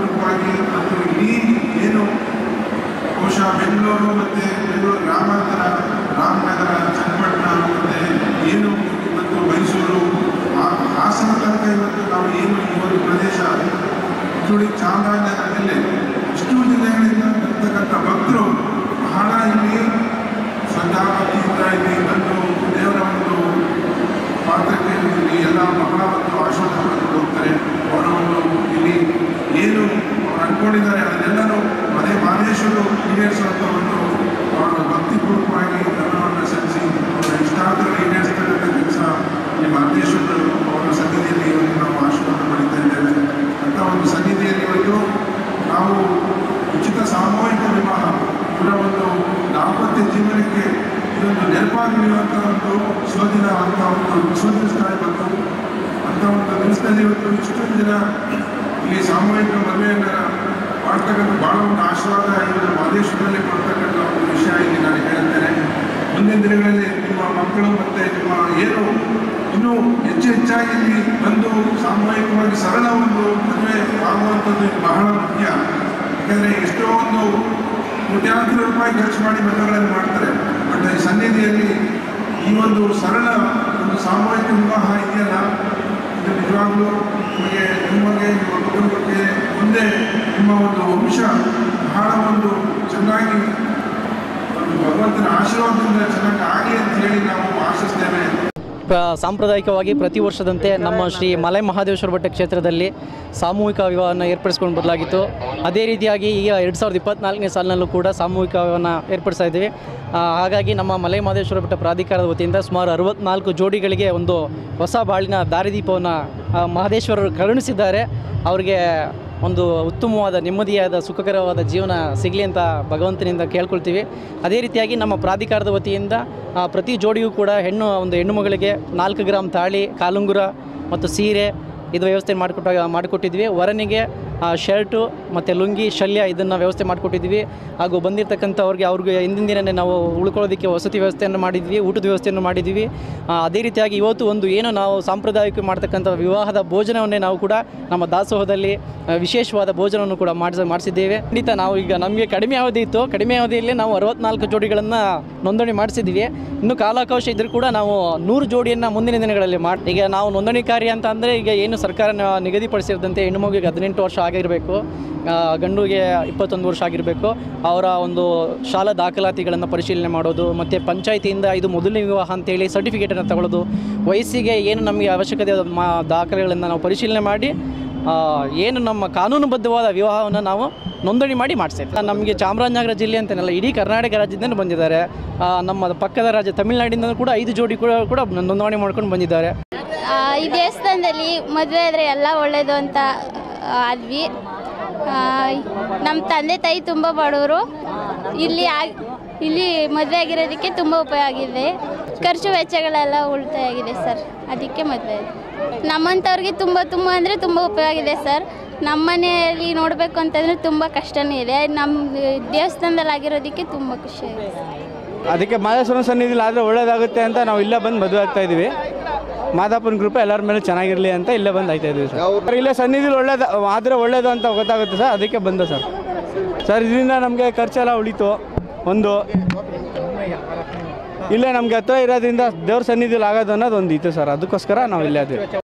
Speaker 19: ಚಾಮರಾಜನಗರ ಜಿಲ್ಲೆ ಇಷ್ಟು ಜಿಲ್ಲೆಗಳಿಂದ ಬರ್ತಕ್ಕಂಥ ಭಕ್ತರು ಬಹಳ ಇಲ್ಲಿ ಶ್ರದ್ಧಾಭಕ್ತಿಯಿಂದ ಇಲ್ಲಿ ಬಂದು ದೇವರ ಒಂದು ಪಾತ್ರಕ್ಕೆ ಇಲ್ಲಿ ಎಲ್ಲ ಬಹಳ ಒಂದು ಆಶೀರ್ವಾದ ಪಡೆದುಕೊಂಡು ಹೋಗ್ತಾರೆ ಅವರ ಒಂದು ಇಲ್ಲಿ ಏನು ಅವ್ರು ಅನ್ಕೊಂಡಿದ್ದಾರೆ ಅದನ್ನೆಲ್ಲನೂ ಅದೇ ಮಾದೇಶ್ವರು ಈಡೇರಿಸುವಂಥ ಒಂದು ಅವರ ಭಕ್ತಿಪೂರ್ವಕವಾಗಿ ಧರ್ಮವನ್ನು ಸಲ್ಲಿಸಿ ಅವರ ಇಷ್ಟಾರ್ಥಗಳು ಈಡೇರಿಸ್ತಕ್ಕಂಥ ಕೆಲಸ ಈ ಮಾದೇಶ್ವರರು ಅವರ ಸನ್ನಿಧಿಯಲ್ಲಿ ಇವತ್ತು ನಾವು ಆಶೀರ್ವಾದ ಪಡಿತಾ ಇದ್ದೇವೆ ಅಂತ ಒಂದು ಸನ್ನಿಧಿಯಲ್ಲಿ ಇವತ್ತು ನಾವು ಉಚಿತ ಸಾಮೂಹಿಕ ವಿವಾಹ ಇವರ ಒಂದು ದಾಂಪತ್ಯ ಜೀವನಕ್ಕೆ ಇದೊಂದು ನೆನಪಾಗಿರುವಂಥ ಒಂದು ಶೋಧಿನ ಅಂತ ಒಂದು ಶೋಧಿಸ್ತಾ ಇವತ್ತು ಅಂತ ಒಂದು ದಿವಸದಲ್ಲಿ ಇವತ್ತು ಇಷ್ಟೊಂದು ಜನ ಇಲ್ಲಿ ಸಾಮೂಹಿಕ ಮದುವೆಯನ್ನು ಮಾಡ್ತಕ್ಕಂಥ ಭಾಳ ಒಂದು ಆಶೀರ್ವಾದ ಇವರು ಮಾದೇಶ್ವರದಲ್ಲಿ ಕೊಡ್ತಕ್ಕಂಥ ಒಂದು ವಿಷಯ ಇಲ್ಲಿ ನಾನು ಹೇಳುತ್ತೇನೆ ಮುಂದಿನ ದಿನಗಳಲ್ಲಿ ನಿಮ್ಮ ಮಕ್ಕಳು ಮತ್ತು ನಿಮ್ಮ ಏನು ಇನ್ನೂ ಹೆಚ್ಚು ಹೆಚ್ಚಾಗಿ ಇಲ್ಲಿ ಬಂದು ಸಾಮೂಹಿಕವಾಗಿ ಸರಳ ಒಂದು ಮದುವೆ ಆಗುವಂಥದ್ದು ಇದು ಬಹಳ ಮುಖ್ಯ ಯಾಕಂದರೆ ಎಷ್ಟೋ ಒಂದು ಕೋಟ್ಯಾಂತರ ರೂಪಾಯಿ ಖರ್ಚು ಮಾಡಿ ಮದುವೆಗಳನ್ನು ಮಾಡ್ತಾರೆ ಬಟ್ ಈ ಸನ್ನಿಧಿಯಲ್ಲಿ ಈ ಒಂದು ಸರಳ ಒಂದು ಸಾಮೂಹಿಕ ವಿವಾಹ ಇದೆಯಲ್ಲ ಇದು ನಿಜವಾಗ್ಲೂ ನಿಮಗೆ ನಿಮಗೆ ನಿಮ್ಮ ಕುಟುಂಬಕ್ಕೆ ಮುಂದೆ ನಿಮ್ಮ ಒಂದು ವಂಶ ಬಹಳ ಒಂದು ಚೆನ್ನಾಗಿ ಒಂದು ಭಗವಂತನ ಆಶೀರ್ವಾದದಿಂದ ಚೆನ್ನಾಗಿ ಆಗಲಿ ಅಂತ ಹೇಳಿ ನಾವು ಆಶಿಸ್ತೇವೆ
Speaker 12: ಪ್ರ- ಸಾಂಪ್ರದಾಯಿಕವಾಗಿ ಪ್ರತಿ ವರ್ಷದಂತೆ ನಮ್ಮ ಶ್ರೀ ಮಲೈ ಮಹಾದೇಶ್ವರ ಬೆಟ್ಟ ಕ್ಷೇತ್ರದಲ್ಲಿ ಸಾಮೂಹಿಕ ವಿವಾಹವನ್ನು ಏರ್ಪಡಿಸ್ಕೊಂಡು ಬದಲಾಗಿತ್ತು ಅದೇ ರೀತಿಯಾಗಿ ಈಗ ಎರಡು ಸಾವಿರದ ಇಪ್ಪತ್ನಾಲ್ಕನೇ ಸಾಲಿನಲ್ಲೂ ಕೂಡ ಸಾಮೂಹಿಕ ವಿವಾಹವನ್ನು ಏರ್ಪಡಿಸ್ತಾ ಇದ್ದೀವಿ ಆ, ಹಾಗಾಗಿ ನಮ್ಮ ಮಲೈ ಮಹದೇಶ್ವರ ಬೆಟ್ಟ ಪ್ರಾಧಿಕಾರದ ವತಿಯಿಂದ ಸುಮಾರು ಅರವತ್ನಾಲ್ಕು ಜೋಡಿಗಳಿಗೆ ಒಂದು ಹೊಸ ಬಾಳಿನ ದಾರಿದೀಪವನ್ನು ಆ, ಮಹದೇಶ್ವರರು ಕರುಣಿಸಿದ್ದಾರೆ ಅವರಿಗೆ ಒಂದು ಉತ್ತಮವಾದ ನೆಮ್ಮದಿಯಾದ ಸುಖಕರವಾದ ಜೀವನ ಸಿಗಲಿ ಅಂತ ಭಗವಂತನಿಂದ ಕೇಳ್ಕೊಳ್ತೀವಿ ಅದೇ ರೀತಿಯಾಗಿ ನಮ್ಮ ಪ್ರಾಧಿಕಾರದ ವತಿಯಿಂದ ಆ, ಪ್ರತಿ ಜೋಡಿಗೂ ಕೂಡ ಹೆಣ್ಣು ಒಂದು ಹೆಣ್ಣು ಮಗಳಿಗೆ ನಾಲ್ಕು ಗ್ರಾಮ್ ತಾಳಿ ಕಾಲುಂಗುರ ಮತ್ತು ಸೀರೆ ಇದು ವ್ಯವಸ್ಥೆ ಮಾಡಿಕೊಟ್ಟ ಮಾಡಿಕೊಟ್ಟಿದ್ವಿ ವರನಿಗೆ ಆ, ಶರ್ಟು ಮತ್ತು ಲುಂಗಿ ಶಲ್ಯ ಇದನ್ನು ವ್ಯವಸ್ಥೆ ಮಾಡಿಕೊಟ್ಟಿದ್ವಿ ಹಾಗೂ ಬಂದಿರತಕ್ಕಂಥವ್ರಿಗೆ ಅವ್ರಿಗೆ ಹಿಂದಿನ ದಿನವೇ ನಾವು ಉಳ್ಕೊಳ್ಳೋದಕ್ಕೆ ವಸತಿ ವ್ಯವಸ್ಥೆಯನ್ನು ಮಾಡಿದ್ವಿ ಊಟದ ವ್ಯವಸ್ಥೆಯನ್ನು ಮಾಡಿದ್ವಿ ಆ, ಅದೇ ರೀತಿಯಾಗಿ ಇವತ್ತು ಒಂದು ಏನು ನಾವು ಸಾಂಪ್ರದಾಯಿಕ ಮಾಡ್ತಕ್ಕಂಥ ವಿವಾಹದ ಭೋಜನವನ್ನೇ ನಾವು ಕೂಡ ನಮ್ಮ ದಾಸೋಹದಲ್ಲಿ ಆ, ವಿಶೇಷವಾದ ಭೋಜನವನ್ನು ಕೂಡ ಮಾಡಿಸ ಮಾಡಿಸಿದ್ದೇವೆ ಖಂಡಿತ ನಾವು ಈಗ ನಮಗೆ ಕಡಿಮೆ ಅವಧಿ ಇತ್ತು ಕಡಿಮೆ ಅವಧಿಯಲ್ಲಿ ನಾವು ಅರವತ್ನಾಲ್ಕು ಜೋಡಿಗಳನ್ನು ನೋಂದಣಿ ಮಾಡಿಸಿದ್ದೀವಿ ಇನ್ನು ಕಾಲಾವಕಾಶ ಇದ್ದರೂ ಕೂಡ ನಾವು ನೂರು ಜೋಡಿಯನ್ನು ಮುಂದಿನ ದಿನಗಳಲ್ಲಿ ಮಾಡಿ ಈಗ ನಾವು ನೋಂದಣಿ ಕಾರ್ಯ ಅಂತ ಅಂದರೆ ಈಗ ಏನು ಸರ್ಕಾರ ನ- ನಿಗದಿಪಡಿಸಿದಂತೆ ಹೆಣ್ಣು ಮಗುವಿಗೆ ಹದಿನೆಂಟು ವರ್ಷ ಆಗಿರಬೇಕು ಆ, ಗಂಡುಗೆ ಇಪ್ಪತ್ತೊಂದು ವರ್ಷ ಆಗಿರಬೇಕು ಅವರ ಒಂದು ಶಾಲಾ ದಾಖಲಾತಿಗಳನ್ನು ಪರಿಶೀಲನೆ ಮಾಡೋದು ಮತ್ತು ಪಂಚಾಯತಿಯಿಂದ ಇದು ಮೊದಲನೇ ವಿವಾಹ ಅಂತೇಳಿ ಸರ್ಟಿಫಿಕೇಟನ್ನು ತಗೊಳ್ಳೋದು ವಯಸ್ಸಿಗೆ ಏನು ನಮಗೆ ಅವಶ್ಯಕತೆ ಆದ ಮಾ ದಾಖಲೆಗಳನ್ನು ನಾವು ಪರಿಶೀಲನೆ ಮಾಡಿ ಆ, ಏನು ನಮ್ಮ ಕಾನೂನುಬದ್ಧವಾದ ವಿವಾಹವನ್ನು ನಾವು ನೋಂದಣಿ ಮಾಡಿ ಮಾಡಿಸ್ತೇವೆ ನಮಗೆ ಚಾಮರಾಜನಗರ ಜಿಲ್ಲೆ ಅಂತೇನಲ್ಲ ಇಡೀ ಕರ್ನಾಟಕ ರಾಜ್ಯದಿಂದ ಬಂದಿದ್ದಾರೆ ಆ, ನಮ್ಮ ಪಕ್ಕದ ರಾಜ್ಯ ತಮಿಳುನಾಡಿಂದ ಕೂಡ ಐದು ಜೋಡಿ ಕೂಡ ಕೂಡ ನೋಂದಣಿ ಮಾಡ್ಕೊಂಡು ಬಂದಿದ್ದಾರೆ
Speaker 20: ಆ, ಈ ದೇವಸ್ಥಾನದಲ್ಲಿ ಮದುವೆ ಆದರೆ ಎಲ್ಲ ಒಳ್ಳೆಯದು ಅಂತ ಆ, ಆದ್ವಿ ನಮ್ಮ ತಂದೆ ತಾಯಿ ತುಂಬ ಬಡವರು ಇಲ್ಲಿ ಆಗ್ ಇಲ್ಲಿ ಮದುವೆ ಆಗಿರೋದಕ್ಕೆ ತುಂಬ ಉಪಯೋಗ ಆಗಿದೆ ಖರ್ಚು ವೆಚ್ಚಗಳೆಲ್ಲ ಉಳಿತಾಯ ಆಗಿದೆ ಸರ್ ಅದಕ್ಕೆ ಮದುವೆ ಆಯ್ತು. ನಮ್ಮಂಥವ್ರಿಗೆ ತುಂಬ ತುಂಬ ಅಂದರೆ ತುಂಬ ಉಪಯೋಗ ಇದೆ ಸರ್ ನಮ್ಮ ಮನೆಯಲ್ಲಿ ನೋಡಬೇಕು ಅಂತಂದರೆ ತುಂಬ ಕಷ್ಟನೇ ಇದೆ ನಮ್ಮ ದೇವಸ್ಥಾನದಲ್ಲಿ ಆಗಿರೋದಕ್ಕೆ ತುಂಬ ಖುಷಿಯಾಗಿದೆ
Speaker 21: ಅದಕ್ಕೆ ಮಾದೇಶ್ವರನ ಸನ್ನಿಧಿಲಿ ಆದರೆ ಒಳ್ಳೇದಾಗುತ್ತೆ ಅಂತ ನಾವು ಇಲ್ಲೇ ಬಂದು ಮದುವೆ ಆಗ್ತಾ ಇದೀವಿ ಮಾದಾಪುರ ಕೃಪೆ ಎಲ್ಲರ ಮೇಲೆ ಚೆನ್ನಾಗಿರಲಿ ಅಂತ ಇಲ್ಲೇ ಬಂದು ಆಯ್ತಾ ಇದೀವಿ ಸರ್ ಇಲ್ಲೇ ಸನ್ನಿಧಿಲಿ ಒಳ್ಳೇದು ಆದರೆ ಒಳ್ಳೇದು ಅಂತ ಗೊತ್ತಾಗುತ್ತೆ ಸರ್ ಅದಕ್ಕೆ ಬಂದೆ ಸರ್ ಸರ್ ಇದರಿಂದ ನಮಗೆ ಖರ್ಚೆಲ್ಲ ಉಳಿತು ಒಂದು ಇಲ್ಲೇ ನಮಗೆ ಹತ್ರ ಇರೋದ್ರಿಂದ ದೇವ್ರ ಸನ್ನಿಧಿಲಿ ಆಗೋದು ಅನ್ನೋದು ಒಂದು ಇತ್ತು ಸರ್ ಅದಕ್ಕೋಸ್ಕರ ನಾವು ಇಲ್ಲೇ ಅದೇ